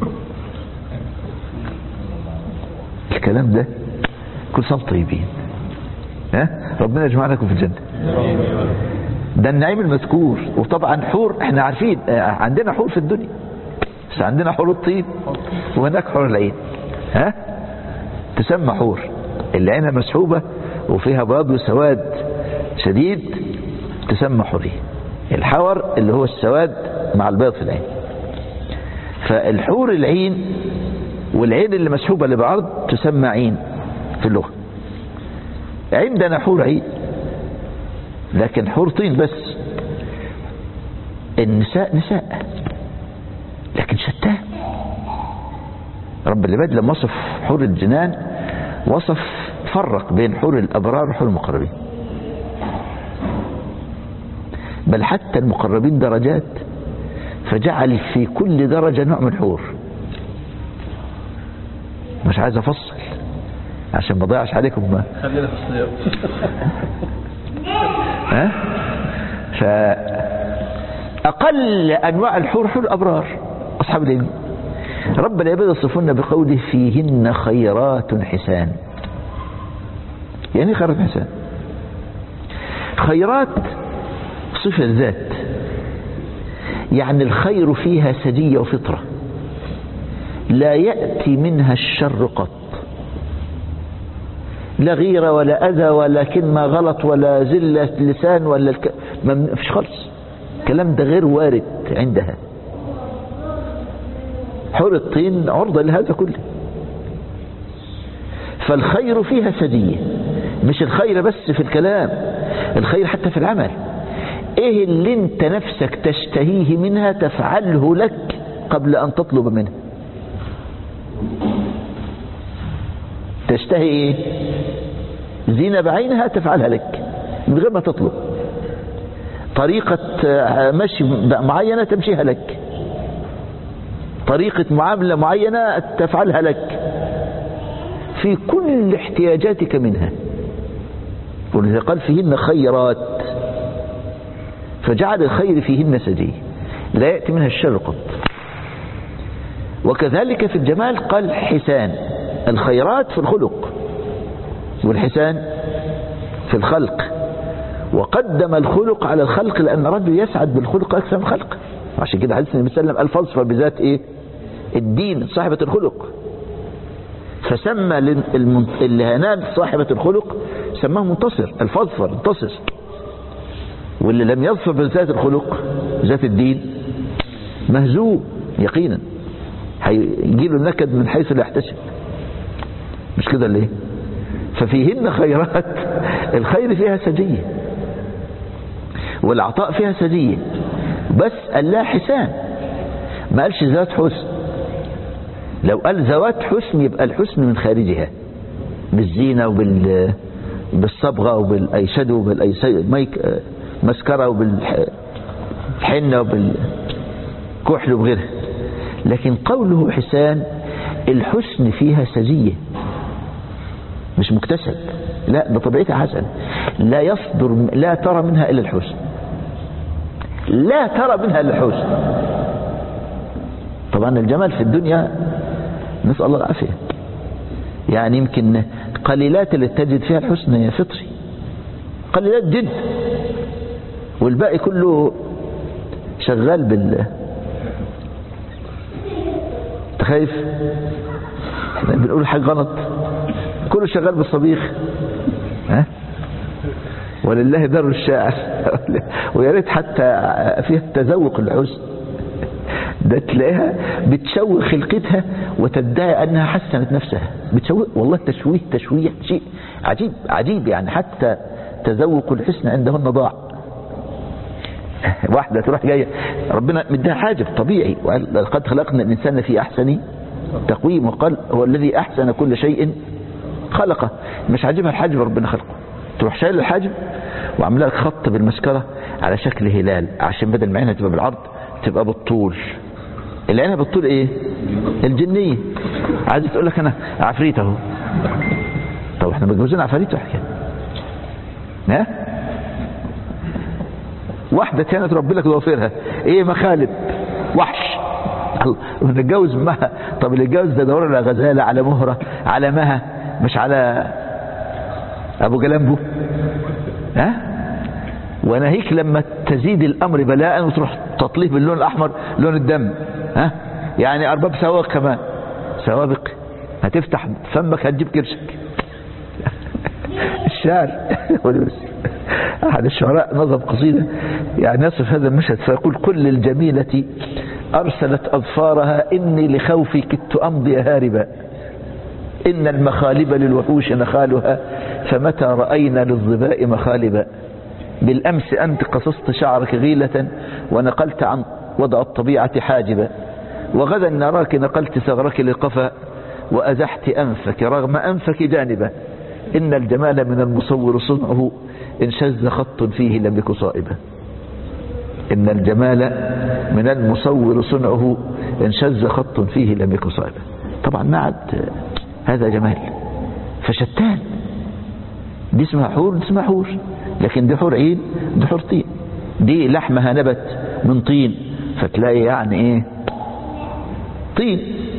الكلام ده كل سنة طيبين ها ربنا يجمعنا لكم في الجنة ده النعيم المذكور وطبعا حور احنا عارفين عندنا حور في الدنيا بس عندنا حور الطين وهناك حور العين ها تسمى حور اللي عينها مسحوبة وفيها بياض وسواد شديد تسمى حورية الحور اللي هو السواد مع البيض في العين فالحور العين والعين اللي مسحوبة لبعض تسمى عين في اللغة عندنا حور عين لكن حور طين بس النساء نساء لكن شتان رب العباد لما وصف حور الجنان وصف فرق بين حور الأبرار وحور المقربين بل حتى المقربين درجات فجعل في كل درجة نوع من حور مش عايز افصل عشان ما اضيعش عليكم ما خلينا في الصيام ها فأقل أنواع الحور حور الأبرار أصحاب اليمين رب العباد يصفون بقوله فيهن خيرات حسان يعني خيرات حسان خيرات صفة ذات يعني الخير فيها سجية وفطرة لا يأتي منها الشر قط لا غيرة ولا أذى ولا كلمة غلط ولا زلة لسان ولا الك... ما فيش خالص الكلام ده غير وارد عندها حور الطين عرضة لهذا كله فالخير فيها سجية مش الخير بس في الكلام الخير حتى في العمل ايه اللي انت نفسك تشتهيه منها تفعله لك قبل ان تطلب منه تشتهي ايه زينة بعينها تفعلها لك من غير ما تطلب طريقة مشي معينة تمشيها لك طريقة معاملة معينة تفعلها لك في كل احتياجاتك منها ولذا قال فيهن خيرات فجعل الخير فيهن سجي لا يأتي منها الشر قط وكذلك في الجمال قال حسان الخيرات في الخلق والحسان في الخلق وقدم الخلق على الخلق لأن الرجل يسعد بالخلق أكثر من الخلق عشان كده حديث النبي صلى الله عليه وسلم الفلسفة بذات إيه الدين صاحبة الخلق فسمى الهنان صاحبة الخلق سماه منتصر الفظفر انتصر واللي لم يظفر بذات الخلق ذات الدين مهزوم يقينا هيجيله النكد من حيث لا يحتسب مش كده ليه ففيهن خيرات الخير فيها سجية والعطاء فيها سجية بس قال لا حسان ما قالش ذات حسن لو قال ذوات حسن يبقى الحسن من خارجها بالزينة وبال بالصبغة وبالأيشدو وبالميك مسكرة وبالحنة وبالكحل وبغيرها لكن قوله حسان الحسن فيها سجية مش مكتسب لا بطبيعتها حسن لا يصدر لا ترى منها إلا الحسن لا ترى منها إلا الحسن طبعا الجمال في الدنيا نسأل الله العافية يعني يمكن قليلات اللي تجد فيها الحسن هي فطري قليلات جد والباقي كله شغال بال تخايف احنا بنقول حاجة غلط كله شغال بالصبيخ ها ولله در الشاعر ويا ريت حتى فيها تذوق الحسن ده تلاقيها بتشوه خلقتها وتدعي انها حسنت نفسها بتشوه والله تشويه تشويه شيء عجيب عجيب يعني حتى تذوق الحسن عندهن ضاع واحدة تروح جاية ربنا مديها حاجب طبيعي قد خلقنا الإنسان في أحسن تقويم وقال هو الذي أحسن كل شيء خلقه مش عاجبها الحاجب ربنا خلقه تروح شايل الحاجب وعاملها لك خط بالمسكرة على شكل هلال عشان بدل ما عينها تبقى بالعرض تبقى بالطول العينها بالطول ايه الجنية عايزة تقول لك انا عفريت اهو طب احنا متجوزين عفاريت وحكاية ها واحدة تانية تربي لك ضوافرها ايه مخالب وحش ونتجوز مها طب اللي اتجوز ده دور على غزالة على مهرة على مها مش على ابو جلامبو ها وناهيك لما تزيد الامر بلاء وتروح تطليه باللون الاحمر لون الدم ها يعني ارباب سوابق كمان سوابق هتفتح فمك هتجيب كرشك الشعر احد الشعراء نظم قصيدة يعني يصف هذا المشهد فيقول كل الجميلة ارسلت اظفارها اني لخوفي كدت امضي هاربا ان المخالب للوحوش نخالها فمتى رأينا للظباء مخالبا بالأمس أنت قصصت شعرك غيلة ونقلت عن وضع الطبيعة حاجبا وغدا نراك نقلت ثغرك للقفا وأزحت أنفك رغم أنفك جانبا إن الجمال من المصور صنعه إن شز خط فيه لم يك صائبا إن الجمال من المصور صنعه إن شز خط فيه لم يك صائبا طبعا نعد هذا جمال فشتان دي اسمها حور دي اسمها حور لكن دي حور عين دي حور طين دي لحمها نبت من طين فتلاقي يعني ايه طين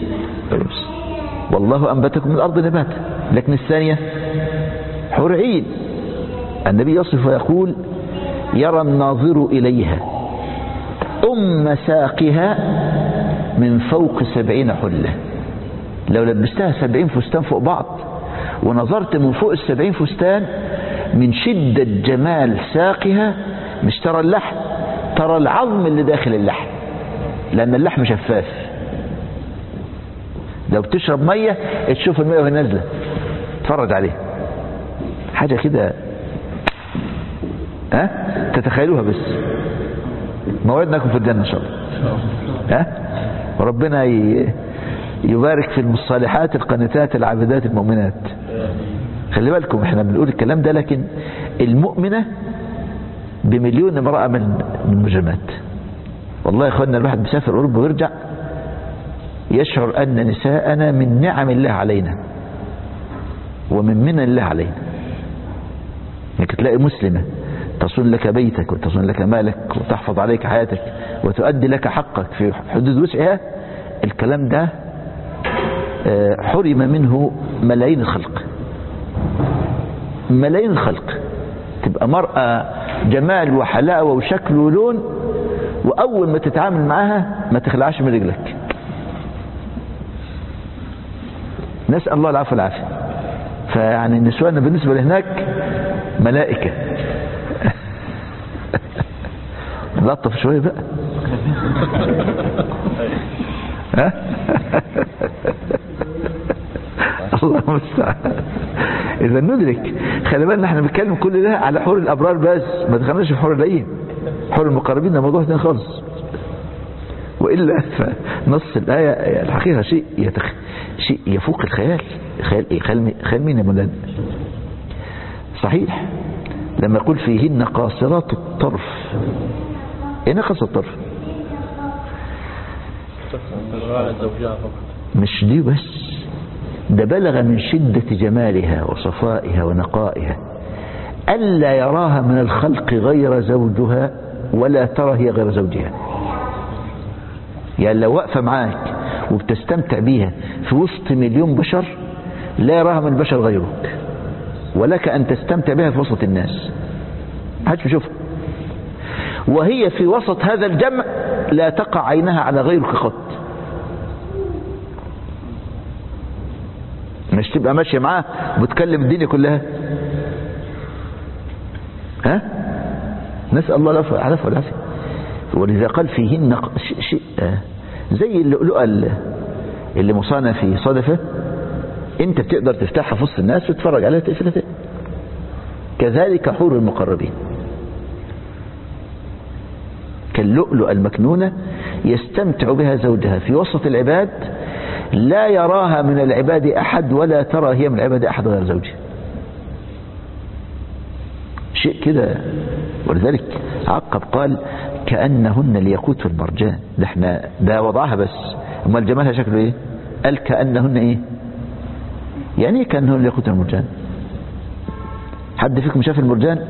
والله انبتكم من الارض نباتا لكن الثانية حور عين النبي يصف ويقول يرى الناظر اليها ام ساقها من فوق سبعين حلة لو لبستها سبعين فستان فوق بعض ونظرت من فوق السبعين فستان من شدة جمال ساقها مش ترى اللحم ترى العظم اللي داخل اللحم لأن اللحم شفاف لو بتشرب مية تشوف المية وهي نازلة تفرج عليها حاجة كده ها تتخيلوها بس موعدناكم في الجنة إن شاء الله ها وربنا يبارك في الصالحات القانتات العابدات المؤمنات خلي بالكم احنا بنقول الكلام ده لكن المؤمنة بمليون امرأة من المجرمات والله يا اخوانا الواحد بيسافر اوروبا ويرجع يشعر ان نساءنا من نعم الله علينا ومن من الله علينا يعني تلاقي مسلمة تصون لك بيتك وتصون لك مالك وتحفظ عليك حياتك وتؤدي لك حقك في حدود وسعها الكلام ده آه، حرم منه ملايين الخلق ملايين الخلق تبقى مرأة جمال وحلاوة وشكل ولون وأول ما تتعامل معاها ما تخلعش من رجلك نسأل الله العفو والعافية فيعني النسوان بالنسبة لهناك ملائكة لطف شوية بقى ها الله المستعان اذا ندرك خلي بالنا احنا بنتكلم كل ده على حور الابرار بس ما دخلناش في حور العين حور المقربين ده موضوع ثاني خالص والا فنص الايه الحقيقه شيء يتخ... شيء يفوق الخيال خيال ايه خيال مين- خيال مين يا مولانا صحيح لما يقول فيهن قاصرات الطرف ايه قاصرات الطرف على زوجها فقط مش دي بس ده بلغ من شدة جمالها وصفائها ونقائها ألا يراها من الخلق غير زوجها ولا ترى هي غير زوجها يعني لو واقفة معاك وبتستمتع بيها في وسط مليون بشر لا يراها من البشر غيرك ولك أن تستمتع بها في وسط الناس محدش بيشوفها وهي في وسط هذا الجمع لا تقع عينها على غيرك قط مش تبقى ماشية معاه وبتكلم الدنيا كلها ها نسأل الله العفو العفو والعافية ولذا قال فيهن ق- ش- شيء آه، زي اللؤلؤة اللي- اللي مصانة في صدفة انت بتقدر تفتحها في وسط الناس وتتفرج عليها تقفلها تاني كذلك حور المقربين كاللؤلؤة المكنونة يستمتع بها زوجها في وسط العباد لا يراها من العباد أحد ولا ترى هي من العباد أحد غير زوجها شيء كده ولذلك عقب قال كأنهن الياقوت والمرجان ده احنا ده وضعها بس امال جمالها شكله ايه قال كأنهن ايه يعني ايه كأنهن الياقوت والمرجان حد فيكم شاف المرجان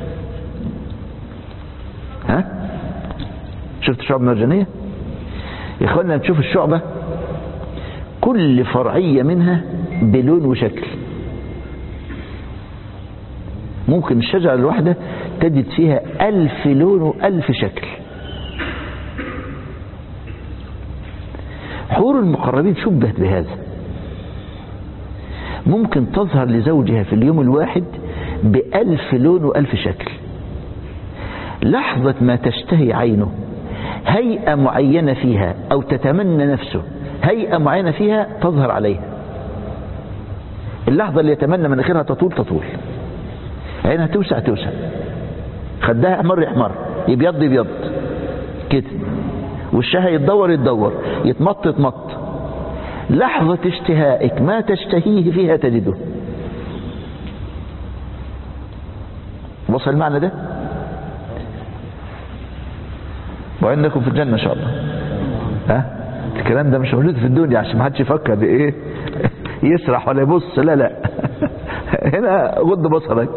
ها شفت الشعب المرجانية يا اخوانا نشوف الشعبة كل فرعية منها بلون وشكل ممكن الشجرة الواحدة تجد فيها ألف لون وألف شكل حور المقربين شبهت بهذا ممكن تظهر لزوجها في اليوم الواحد بألف لون وألف شكل لحظة ما تشتهي عينه هيئة معينة فيها أو تتمنى نفسه هيئة معينة فيها تظهر عليها اللحظة اللي يتمنى مناخيرها تطول تطول عينها توسع توسع خدها يحمر يحمر يبيض يبيض كده وشها يتدور يتدور يتمط يتمط لحظة اشتهائك ما تشتهيه فيها تجده وصل المعنى ده وعندكم في الجنة ان شاء الله ها الكلام ده مش موجود في الدنيا عشان ما حدش يفكر ايه يسرح ولا يبص لا لا هنا غض بصرك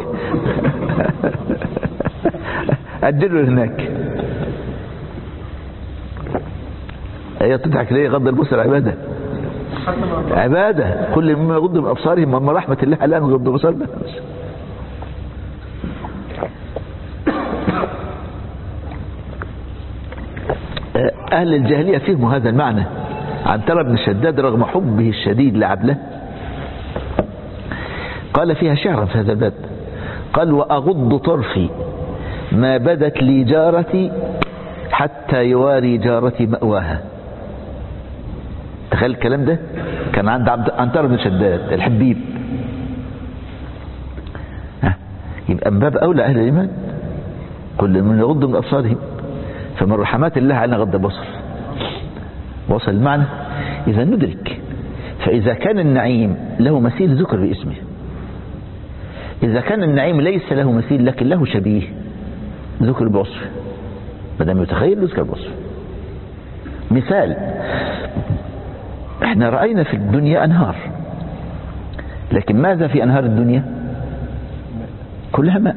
أجله هناك هي تضحك ليه غض البصر عبادة عبادة كل مما يغض من أبصارهم أما رحمة الله لا نغض بصرنا أهل الجاهلية فهموا هذا المعنى عن ترى بن شداد رغم حبه الشديد لعبله قال فيها شعرا في هذا الباب قال وأغض طرفي ما بدت لي جارتي حتى يواري جارتي مأواها تخيل الكلام ده كان عند عبد عنتر بن شداد الحبيب ها يبقى من باب أولى أهل الإيمان كل من يغض من أبصارهم فمن رحمات الله على غض البصر وصل المعنى إذا ندرك فإذا كان النعيم له مثيل ذكر باسمه إذا كان النعيم ليس له مثيل لكن له شبيه ذكر بوصفه ما دام يتخيل يذكر بوصفه مثال احنا رأينا في الدنيا أنهار لكن ماذا في أنهار الدنيا كلها ماء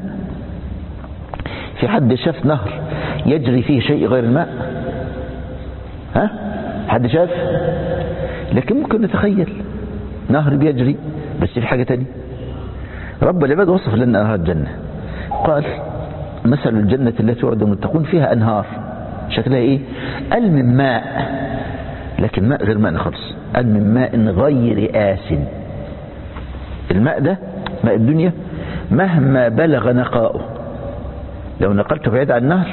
في حد شاف نهر يجري فيه شيء غير الماء ها حد شاف لكن ممكن نتخيل نهر بيجري بس في حاجة تانية رب العباد وصف لنا أنهار الجنة قال مثل الجنة التي وعد المتقون فيها أنهار شكلها إيه قال من ماء لكن ماء غير ماء خالص قال من ماء غير آسن الماء ده ماء الدنيا مهما بلغ نقاؤه لو نقلته بعيد عن النهر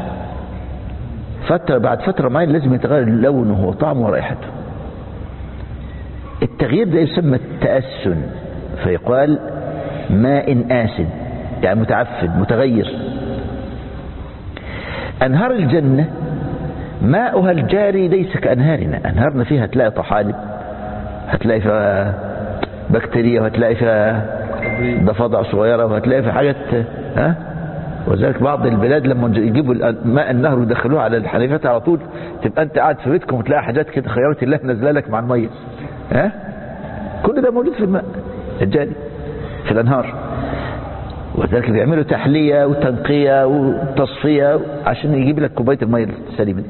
فترة بعد فترة معينة لازم يتغير لونه وطعمه ورائحته التغيير ده يسمى التأسن فيقال ماء آسد يعني متعفن متغير أنهار الجنة ماؤها الجاري ليس كأنهارنا أنهارنا فيها هتلاقي طحالب هتلاقي فيها بكتيريا وهتلاقي فيها ضفادع صغيرة وهتلاقي فيها حاجات ها وذلك بعض البلاد لما يجيبوا ماء النهر ويدخلوه على الحنفيات على طول تبقى انت قاعد في بيتكم وتلاقي حاجات كده خيرة الله نازله لك مع الميه ها كل ده موجود في الماء الجاري في الانهار وذلك بيعملوا تحلية وتنقية وتصفية عشان يجيب لك كوباية المية السليمة دي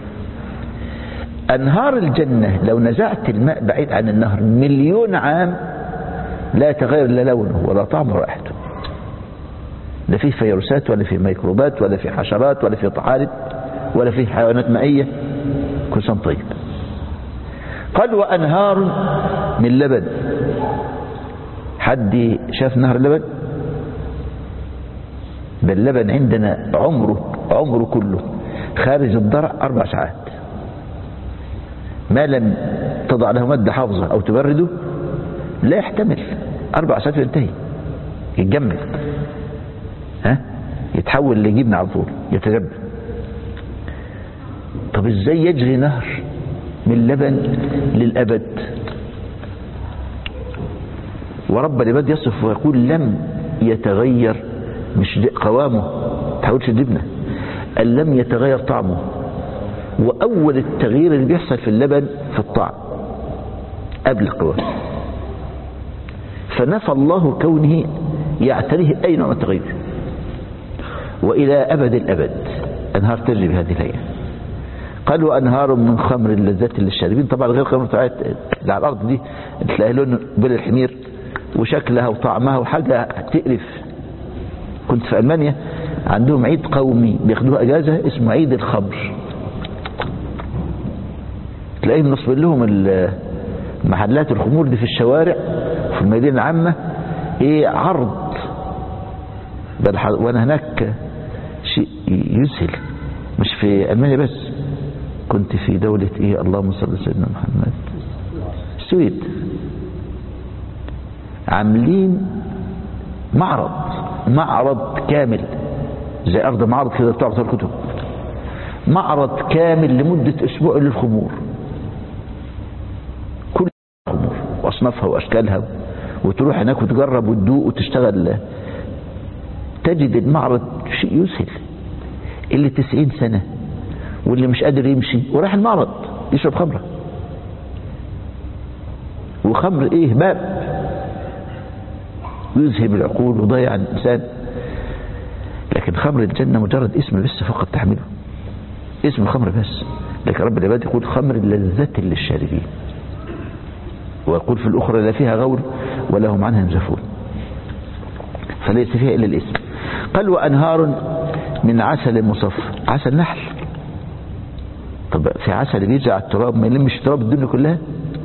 أنهار الجنة لو نزعت الماء بعيد عن النهر مليون عام لا يتغير لا لونه ولا طعمه ولا رائحته لا فيه فيروسات ولا فيه ميكروبات ولا فيه حشرات ولا فيه طحالب ولا فيه حيوانات مائية كل سنة طيب قال وأنهار من لبن حد شاف نهر اللبن بل اللبن عندنا عمره عمره كله خارج الضرع أربع ساعات ما لم تضع له مادة حافظة أو تبرده لا يحتمل أربع ساعات ينتهي يتجمد ها يتحول لجبن على طول يتجمد طب ازاي يجري نهر من لبن للأبد ورب العباد يصف ويقول لم يتغير مش قوامه تحاولش الجبنة قال لم يتغير طعمه وأول التغيير اللي بيحصل في اللبن في الطعم قبل القوام فنفى الله كونه يعتريه أي نوع من التغيير وإلى أبد الأبد أنهار تجري بهذه الهيئة قال وأنهار من خمر لذات للشاربين طبعا غير خمر بتاعت اللي على الأرض دي تلاقي لون بين الحمير وشكلها وطعمها وحاجة تقرف كنت في ألمانيا عندهم عيد قومي بياخدوه أجازة اسمه عيد الخمر تلاقيهم نصب لهم محلات الخمور دي في الشوارع في المدينة العامة ايه عرض بل وانا هناك شيء يذهل مش في ألمانيا بس كنت في دولة ايه اللهم صل على سيدنا محمد السويد عاملين معرض معرض كامل زي أرض معرض كده بتاع الكتب معرض كامل لمدة أسبوع للخمور كل الخمور وأصنافها وأشكالها وتروح هناك وتجرب وتدوق وتشتغل تجد المعرض شيء يسهل اللي تسعين سنة واللي مش قادر يمشي وراح المعرض يشرب خمرة وخمر ايه باب يذهب العقول ويضيع الإنسان لكن خمر الجنة مجرد اسم بس فقط تحمله اسم الخمر بس لكن رب العباد يقول خمر لذة للشاربين ويقول في الأخرى لا فيها غور ولا هم عنها ينزفون فليس فيها إلا الاسم قال وأنهار من عسل مصفى عسل نحل طب في عسل بيجي على التراب ما يلمش تراب الدنيا كلها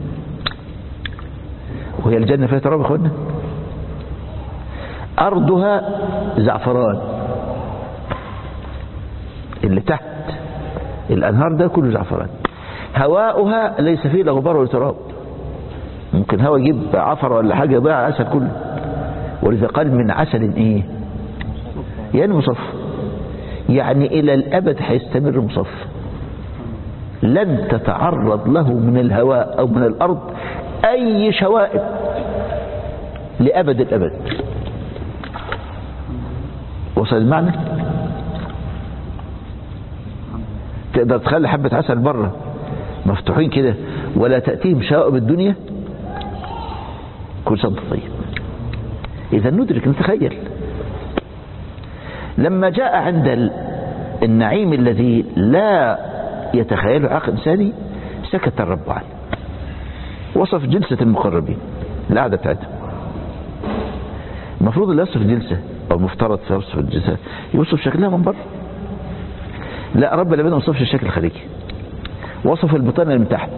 وهي الجنة فيها تراب يا اخوانا أرضها زعفران اللي تحت الأنهار ده كله زعفران هواؤها ليس فيه لا غبار ولا تراب ممكن هوا يجيب عفر ولا حاجة يضيع العسل كله ولذا قال من عسل ايه يعني مصف يعني إلى الأبد هيستمر مصف لن تتعرض له من الهواء أو من الأرض أي شوائب لأبد الأبد وصل المعنى تقدر تخلي حبة عسل بره مفتوحين كده ولا تأتيهم شوائب الدنيا كل سنة طيب إذا ندرك نتخيل لما جاء عند النعيم الذي لا يتخيله عقل إنساني سكت الرب عنه وصف جلسة المقربين القعدة بتاعتهم المفروض اللي يصف جلسة أو المفترض يوصف الجلسة يوصف شكلها من بره لا رب العباد ما وصفش الشكل الخارجي وصف البطانة اللي من تحت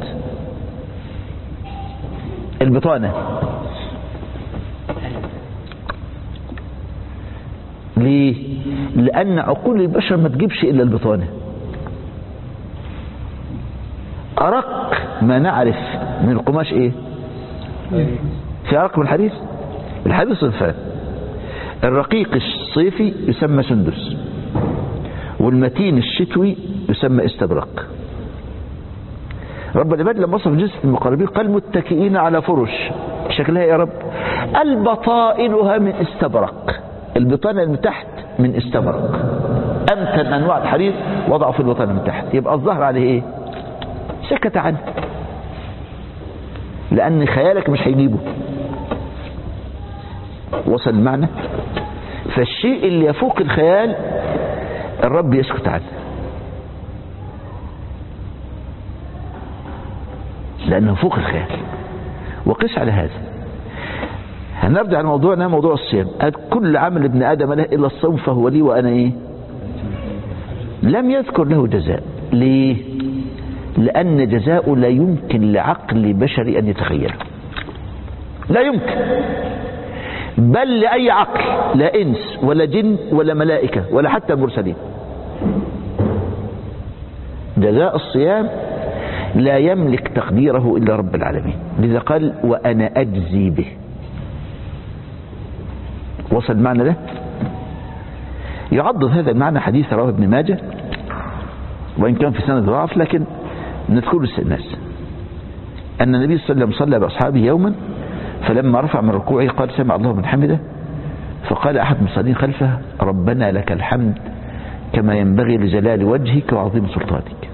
البطانة ليه لأن عقول البشر ما تجيبش إلا البطانة أرق ما نعرف من القماش إيه في أرق من الحديث الحديث صنفان الرقيق الصيفي يسمى سندس والمتين الشتوي يسمى استبرق رب العباد لما وصف جلسة المقربين قال متكئين على فرش شكلها يا رب البطائنها من استبرق البطانة من تحت من استبرق أمتن أنواع الحرير وضعوا في البطانة من تحت يبقى الظهر عليه إيه سكت عنه لأن خيالك مش هيجيبه وصل المعنى فالشيء اللي يفوق الخيال الرب يسكت عنه لأنه فوق الخيال وقس على هذا هنرجع لموضوعنا موضوع الصيام كل عمل ابن آدم له إلا الصوم فهو لي وأنا إيه لم يذكر له جزاء ليه لأن جزاء لا يمكن لعقل بشري أن يتخيله لا يمكن بل لأي عقل لا إنس ولا جن ولا ملائكة ولا حتى المرسلين جزاء الصيام لا يملك تقديره إلا رب العالمين لذا قال وأنا أجزي به وصل المعنى ده يعضد هذا المعنى حديث رواه ابن ماجه وإن كان في سنة ضعف لكن نذكر الناس أن النبي صلى الله عليه وسلم صلى بأصحابه يوما فلما رفع من ركوعه قال سمع الله من حمده فقال أحد المصلين خلفه ربنا لك الحمد كما ينبغي لجلال وجهك وعظيم سلطانك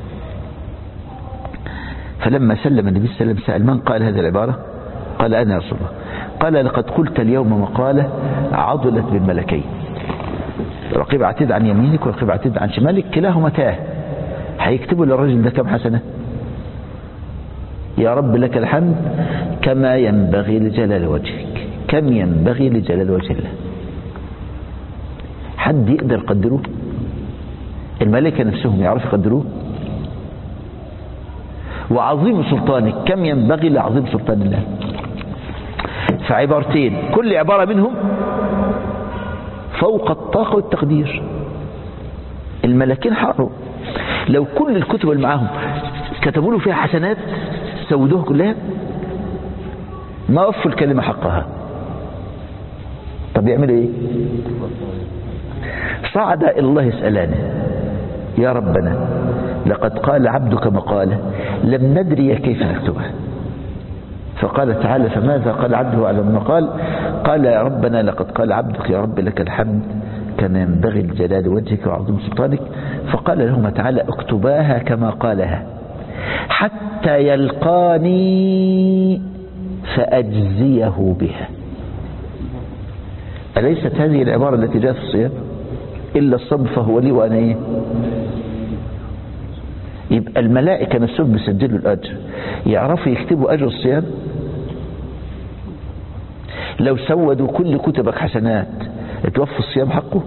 فلما سلم النبي صلى الله عليه وسلم سأل من قال هذه العبارة قال أنا يا رسول الله قال لقد قلت اليوم مقالة عضلت بالملكين رقيب عتيد عن يمينك ورقيب عتيد عن شمالك كلاهما تاه هيكتبوا للرجل ده كم حسنة يا رب لك الحمد كما ينبغي لجلال وجهك كم ينبغي لجلال وجه الله حد يقدر يقدروه الملائكة نفسهم يعرفوا يقدروه وعظيم سلطانك كم ينبغي لعظيم سلطان الله فعبارتين كل عبارة منهم فوق الطاقة والتقدير الملاكين حقوا لو كل الكتب اللي معاهم كتبوا له فيها حسنات سودوها كلها ما وفوا الكلمة حقها طب يعمل ايه صعد الى الله يسألانه يا ربنا لقد قال عبدك مقالة لم ندري كيف نكتبها فقال تعالى فماذا قال عبده على ما قال قال يا ربنا لقد قال عبدك يا رب لك الحمد كما ينبغي لجلال وجهك وعظيم سلطانك فقال لهما تعالى اكتباها كما قالها حتى يلقاني فأجزيه بها أليست هذه العبارة التي جاءت في الصيام إلا الصوم فهو لي وأنا إيه يبقى الملائكة نفسهم بيسجلوا الأجر يعرفوا يكتبوا أجر الصيام لو سودوا كل كتبك حسنات توفوا الصيام حقه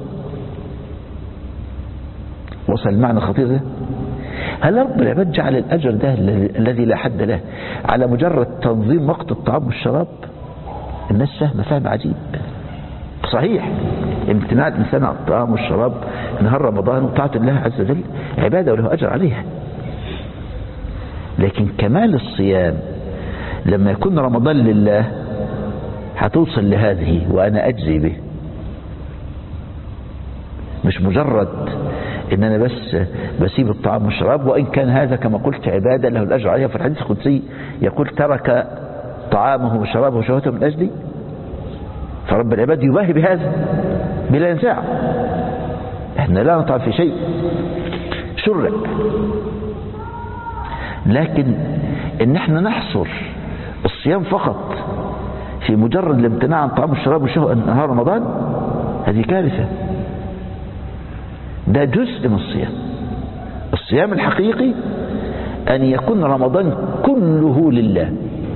وصل المعنى خطير ده هل رب العباد جعل الأجر ده الذي لا حد له على مجرد تنظيم وقت الطعام والشراب الناس فاهمة فهم عجيب صحيح امتناع الإنسان عن الطعام والشراب نهار رمضان وطاعة الله عز وجل عبادة وله أجر عليها لكن كمال الصيام لما يكون رمضان لله هتوصل لهذه وأنا أجزي به مش مجرد ان انا بس بسيب الطعام والشراب وان كان هذا كما قلت عبادة له الاجر عليها في الحديث القدسي يقول ترك طعامه وشرابه وشهوته من اجلي فرب العباد يباهي بهذا بلا نزاع احنا لا نطعم في شيء شرع لكن ان احنا نحصر الصيام فقط في مجرد الامتناع عن طعام الشراب والشهوة نهار رمضان هذه كارثة ده جزء من الصيام الصيام الحقيقي أن يكون رمضان كله لله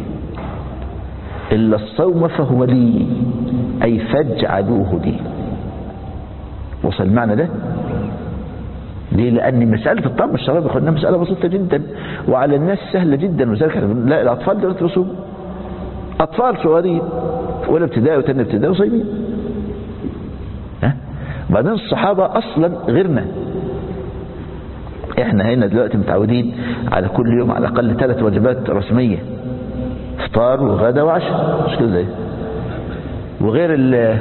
إلا الصوم فهو لي أي فاجعلوه لي وصل المعنى ده ليه لأن مسألة الطعام والشراب يا مسألة بسيطة جدا وعلى الناس سهلة جدا وذلك لا الأطفال دلوقتي بيصوموا أطفال صغيرين ولا ابتدائي وتاني ابتدائي وصايمين ها بعدين الصحابة أصلا غيرنا احنا هنا دلوقتي متعودين على كل يوم على الأقل ثلاث وجبات رسمية فطار وغدا وعشاء مش كده وغير ال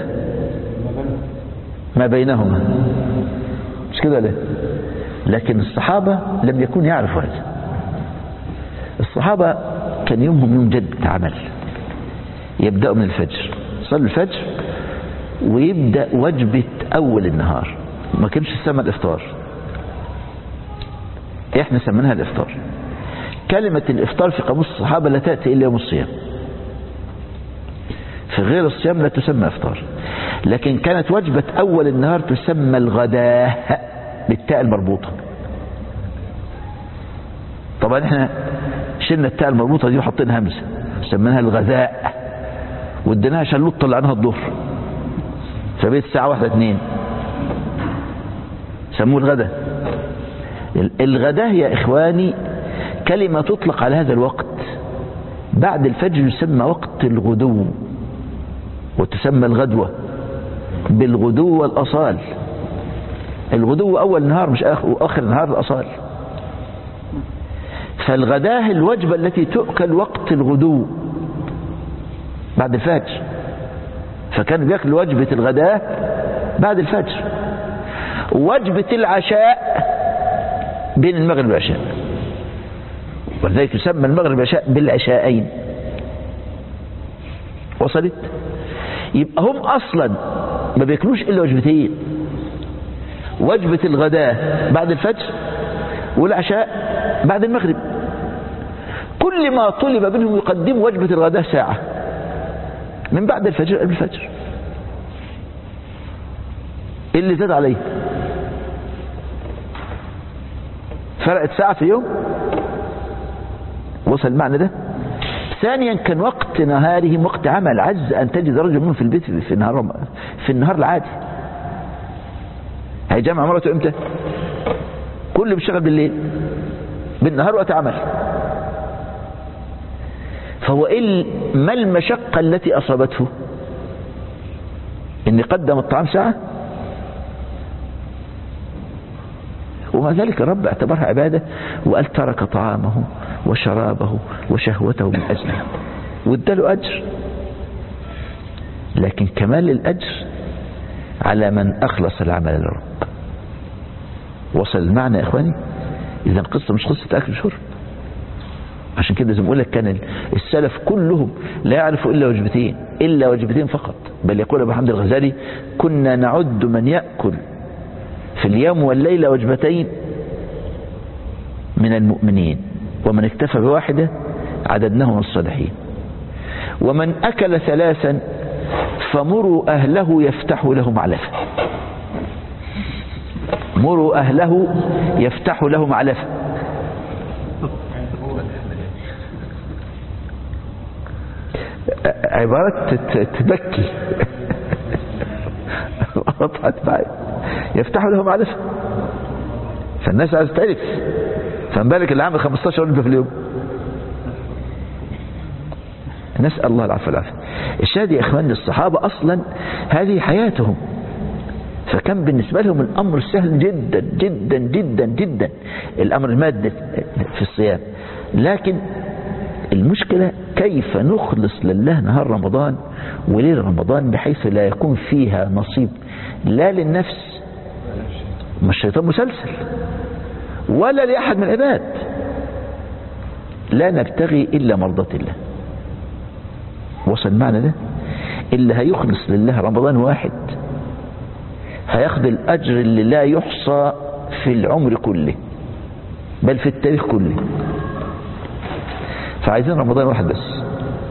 ما بينهما مش كده ليه لكن الصحابة لم يكون يعرفوا هذا الصحابة كان يومهم يوم جد عمل يبدأوا من الفجر صلوا الفجر ويبدأ وجبة أول النهار ما كانش سمى الإفطار احنا سميناها الإفطار كلمة الإفطار في قاموس الصحابة لا تأتي إلا يوم الصيام في غير الصيام لا تسمى إفطار لكن كانت وجبة أول النهار تسمى الغداء بالتاء المربوطة طبعا احنا شلنا التاء المربوطة دي وحطينا همزة سميناها الغذاء واديناها شلوط طلعناها الظهر فبقت الساعة واحدة اتنين سموه الغداء الغداء يا إخواني كلمة تطلق على هذا الوقت بعد الفجر يسمى وقت الغدو وتسمى الغدوة بالغدو والأصال الغدو أول نهار مش آخر, آخر نهار الأصال فالغداء الوجبة التي تؤكل وقت الغدو بعد الفجر فكان بياكل وجبة الغداء بعد الفجر وجبة العشاء بين المغرب والعشاء ولذلك يسمى المغرب والعشاء بالعشاءين وصلت يبقى هم اصلا ما بياكلوش الا وجبتين وجبة الغداء بعد الفجر والعشاء بعد المغرب كل ما طلب منهم يقدموا وجبة الغداء ساعة من بعد الفجر قبل الفجر اللي زاد عليه فرقت ساعة في يوم وصل المعنى ده ثانيا كان وقت نهارهم وقت عمل عز أن تجد رجل منهم في البيت في النهار في النهار العادي هيجمع مرته امتى كل بيشتغل بالليل بالنهار وقت عمل فهو إيه ما المشقة التي أصابته إن قدم الطعام ساعة ومع ذلك الرب اعتبرها عبادة وقال ترك طعامه وشرابه وشهوته من أجله واداله أجر لكن كمال الأجر على من أخلص العمل للرب وصل المعنى يا إخواني إذا القصة مش قصة أكل وشرب عشان كده زي ما لك كان السلف كلهم لا يعرفوا إلا وجبتين إلا وجبتين فقط بل يقول أبو حمد الغزالي كنا نعد من يأكل في اليوم والليلة وجبتين من المؤمنين ومن اكتفى بواحدة عددناه من الصالحين ومن أكل ثلاثا فمروا أهله يفتح لهم علفا مروا أهله يفتح لهم علفا عبارة تبكي وضحت معي يفتح لهم علفا فالناس عايز تعرف فمبالك اللي عامل 15 وجبه في اليوم نسأل الله العفو والعافية الشاهد يا إخواني الصحابة أصلا هذه حياتهم فكان بالنسبة لهم الأمر سهل جدا جدا جدا جدا الأمر المادي في الصيام لكن المشكلة كيف نخلص لله نهار رمضان وليل رمضان بحيث لا يكون فيها نصيب لا للنفس ما الشيطان مسلسل ولا لأحد من العباد لا نبتغي إلا مرضاة الله وصل المعنى ده اللي هيخلص لله رمضان واحد هياخد الأجر اللي لا يحصى في العمر كله بل في التاريخ كله فعايزين رمضان واحد بس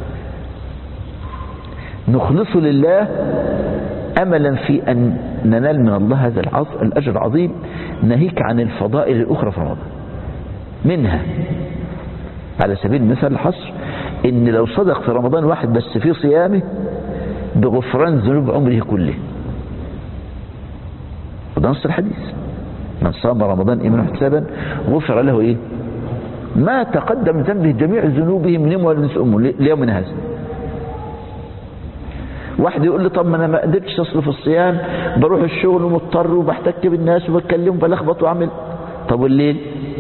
نخلصه لله أملا في أن ننال من الله هذا الأجر العظيم ناهيك عن الفضائل الأخرى في رمضان منها على سبيل المثال الحصر ان لو صدق في رمضان واحد بس في صيامه بغفران ذنوب عمره كله وده نص الحديث من صام رمضان ايمانا واحتسابا غفر له ايه ما تقدم من ذنبه جميع ذنوبه من يوم ولد امه ليومنا هذا واحد يقول لي طب ما انا ما قدرتش اصرف الصيام بروح الشغل ومضطر وبحتك بالناس وبتكلم بلخبط واعمل طب والليل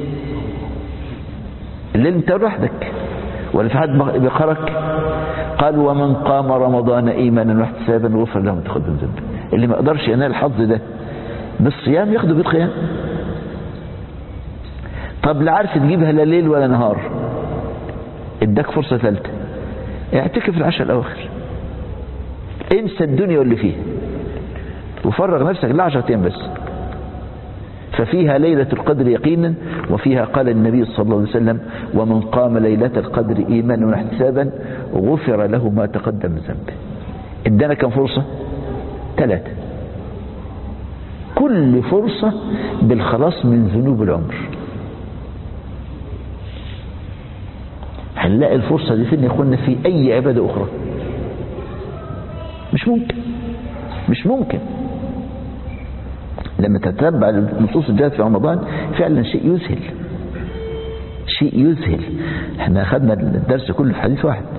الليل انت لوحدك ولا في حد بيقرك قال ومن قام رمضان ايمانا واحتسابا غفر له ما تقدم ذنبه اللي ما قدرش ينال الحظ ده بالصيام ياخده بالقيام طب لا عارف تجيبها لا ليل ولا نهار اداك فرصه ثالثه اعتكف العشاء الاواخر انسى الدنيا واللي فيها وفرغ نفسك لعشرة ايام بس ففيها ليلة القدر يقينا وفيها قال النبي صلى الله عليه وسلم ومن قام ليلة القدر إيمانا واحتسابا غفر له ما تقدم من ذنبه ادانا كم فرصة ثلاثة كل فرصة بالخلاص من ذنوب العمر هنلاقي الفرصة دي فين يا اخوانا في أي عبادة أخرى مش ممكن مش ممكن لما تتبع النصوص الجاءت في رمضان فعلا شيء يذهل شيء يذهل احنا اخذنا الدرس كله في حديث واحد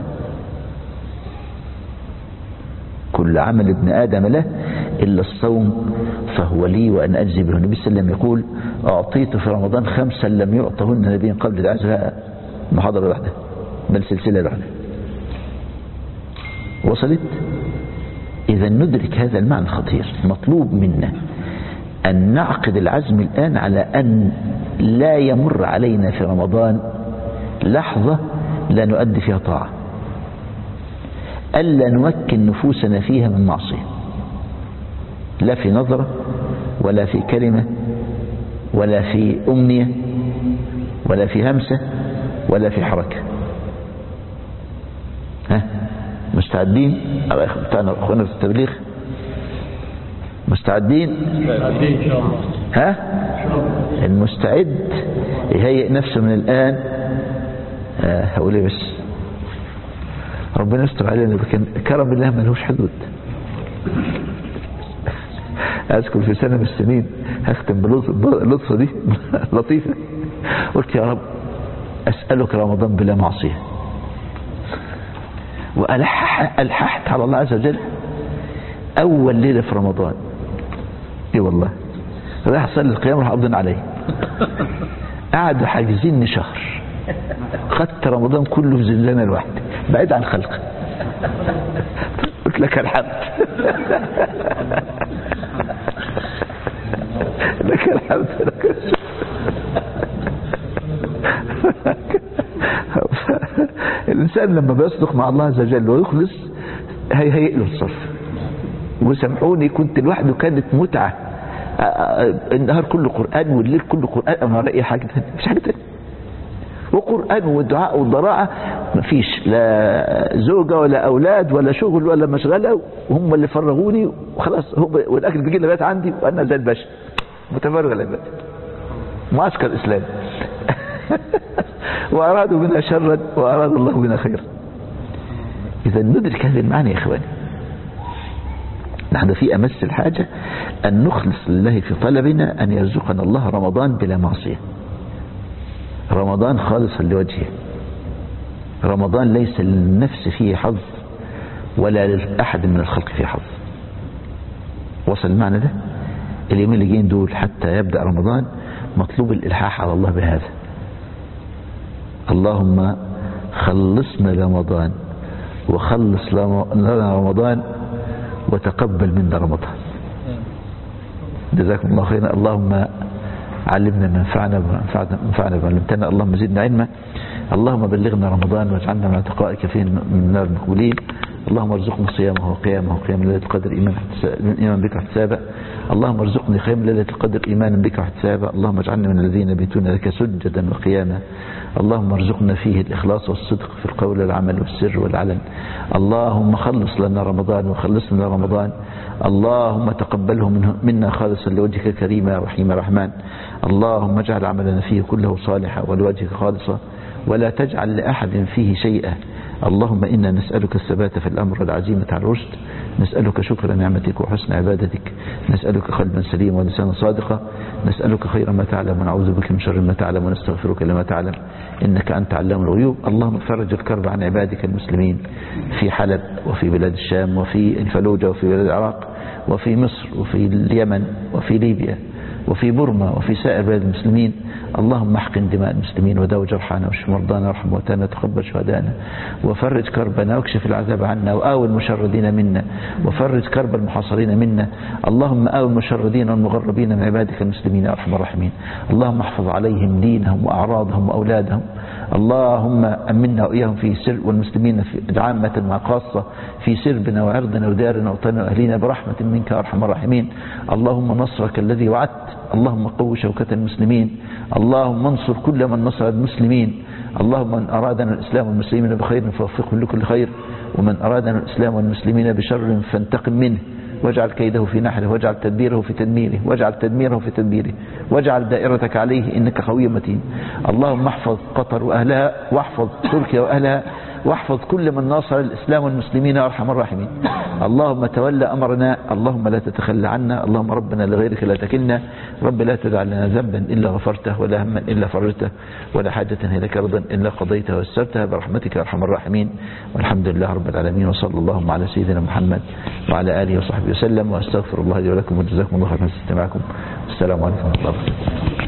كل عمل ابن آدم له إلا الصوم فهو لي وأن أجزي به النبي صلى الله عليه وسلم يقول أعطيت في رمضان خمسا لم يعطهن نبي قبل العزة محاضرة واحدة بل سلسلة واحدة وصلت إذا ندرك هذا المعنى الخطير مطلوب منا أن نعقد العزم الآن على أن لا يمر علينا في رمضان لحظة لا نؤدي فيها طاعة ألا نمكن نفوسنا فيها من معصية لا في نظرة ولا في كلمة ولا في أمنية ولا في همسة ولا في حركة ها مستعدين بتاعنا اخوانا في التبليغ مستعدين ان شاء الله ها المستعد يهيئ نفسه من الآن آه هقول ايه بس ربنا يستر علينا لكن كرم الله ملوش حدود اذكر في سنه من السنين هختم باللطفه دي لطيفه قلت يا رب اسالك رمضان بلا معصيه والححت على الله عز وجل اول ليله في رمضان اي والله رايح اصلي القيام راح اقضين عليه قعدوا حاجزيني شهر خدت رمضان كله في زنزانه لوحدي بعيد عن خلقه قلت لك الحمد لك الحمد لك الإنسان لما بيصدق مع الله عز وجل ويخلص هيهيئ له الصرف وسامحوني كنت لوحده كانت متعة النهار كله قرآن والليل كله قرآن أنا ألاقي حاجة تانية مفيش حاجة تانية وقرآن والدعاء والضراعة مفيش لا زوجة ولا أولاد ولا شغل ولا مشغلة وهم اللي فرغوني وخلاص هو والأكل بيجي لغاية عندي وأنا زي الباشا متفرغ لغاية معسكر إسلامي وأرادوا بنا شرا وأراد الله بنا خيرا إذا ندرك هذا المعنى يا إخواني نحن في أمس الحاجة أن نخلص لله في طلبنا أن يرزقنا الله رمضان بلا معصية رمضان خالصا لوجهه رمضان ليس للنفس فيه حظ ولا لأحد من الخلق فيه حظ وصل المعنى ده اليومين اللي جايين دول حتى يبدأ رمضان مطلوب الإلحاح على الله بهذا اللهم خلصنا رمضان وخلص لنا رمضان وتقبل منا رمضان جزاكم الله خيرا اللهم علمنا ما ينفعنا وانفعنا بما علمتنا اللهم زدنا علما اللهم بلغنا رمضان واجعلنا مع تقائك فيه من النار المقبولين اللهم ارزقنا صيامه وقيامه وقيام ليله القدر ايمانا ايمان بك واحتسابا اللهم ارزقني قيام ليله القدر ايمانا بك واحتسابا اللهم اجعلنا من الذين يبيتون لك سجدا وقياما اللهم ارزقنا فيه الاخلاص والصدق في القول والعمل والسر والعلن اللهم خلص لنا رمضان وخلصنا رمضان اللهم تقبله منه منا خالصا لوجهك كريم رحيم رحمن اللهم اجعل عملنا فيه كله صالحا ولوجهك خالصا ولا تجعل لأحد فيه شيئا اللهم إنا نسألك الثبات في الأمر والعزيمة على الرشد نسألك شكر نعمتك وحسن عبادتك نسألك قلبا سليما ولسانا صادقا نسألك خير ما تعلم ونعوذ بك من شر ما تعلم ونستغفرك لما تعلم إنك أنت علام الغيوب اللهم فرج الكرب عن عبادك المسلمين في حلب وفي بلاد الشام وفي الفلوجة وفي بلاد العراق وفي مصر وفي اليمن وفي ليبيا وفي بورما وفي سائر بلاد المسلمين اللهم احقن دماء المسلمين وداو جرحانا واشف مرضانا وارحم موتانا وتقبل شهدانا وفرج كربنا واكشف العذاب عنا وآوي المشردين منا وفرج كرب المحاصرين منا اللهم آوي المشردين والمغربين من عبادك المسلمين يا ارحم الراحمين اللهم احفظ عليهم دينهم وأعراضهم وأولادهم اللهم أمنا وإياهم في سر والمسلمين في عامة مع خاصة في سربنا وعرضنا ودارنا وطننا وأهلنا برحمة منك يا أرحم الراحمين اللهم نصرك الذي وعدت اللهم قو شوكة المسلمين اللهم انصر كل من نصر المسلمين اللهم من أرادنا الإسلام والمسلمين بخير فوفقه لكل خير ومن أرادنا الإسلام والمسلمين بشر فانتقم منه واجعل كيده في نحره واجعل تدبيره في تدميره واجعل تدميره في تدبيره واجعل دائرتك عليه إنك قوي متين اللهم احفظ قطر وأهلها واحفظ تركيا وأهلها واحفظ كل من ناصر الإسلام والمسلمين يا أرحم الراحمين اللهم تولى أمرنا اللهم لا تتخلى عنا اللهم ربنا لغيرك لا تكلنا رب لا تدع لنا ذنبا إلا غفرته ولا هما إلا فرجته ولا حاجة هي لك رضا إلا قضيتها ويسرتها برحمتك يا أرحم الراحمين والحمد لله رب العالمين وصلى اللهم على سيدنا محمد وعلى آله وصحبه وسلم وأستغفر الله لي ولكم وجزاكم الله خيرا استماعكم السلام عليكم ورحمة الله وبركاته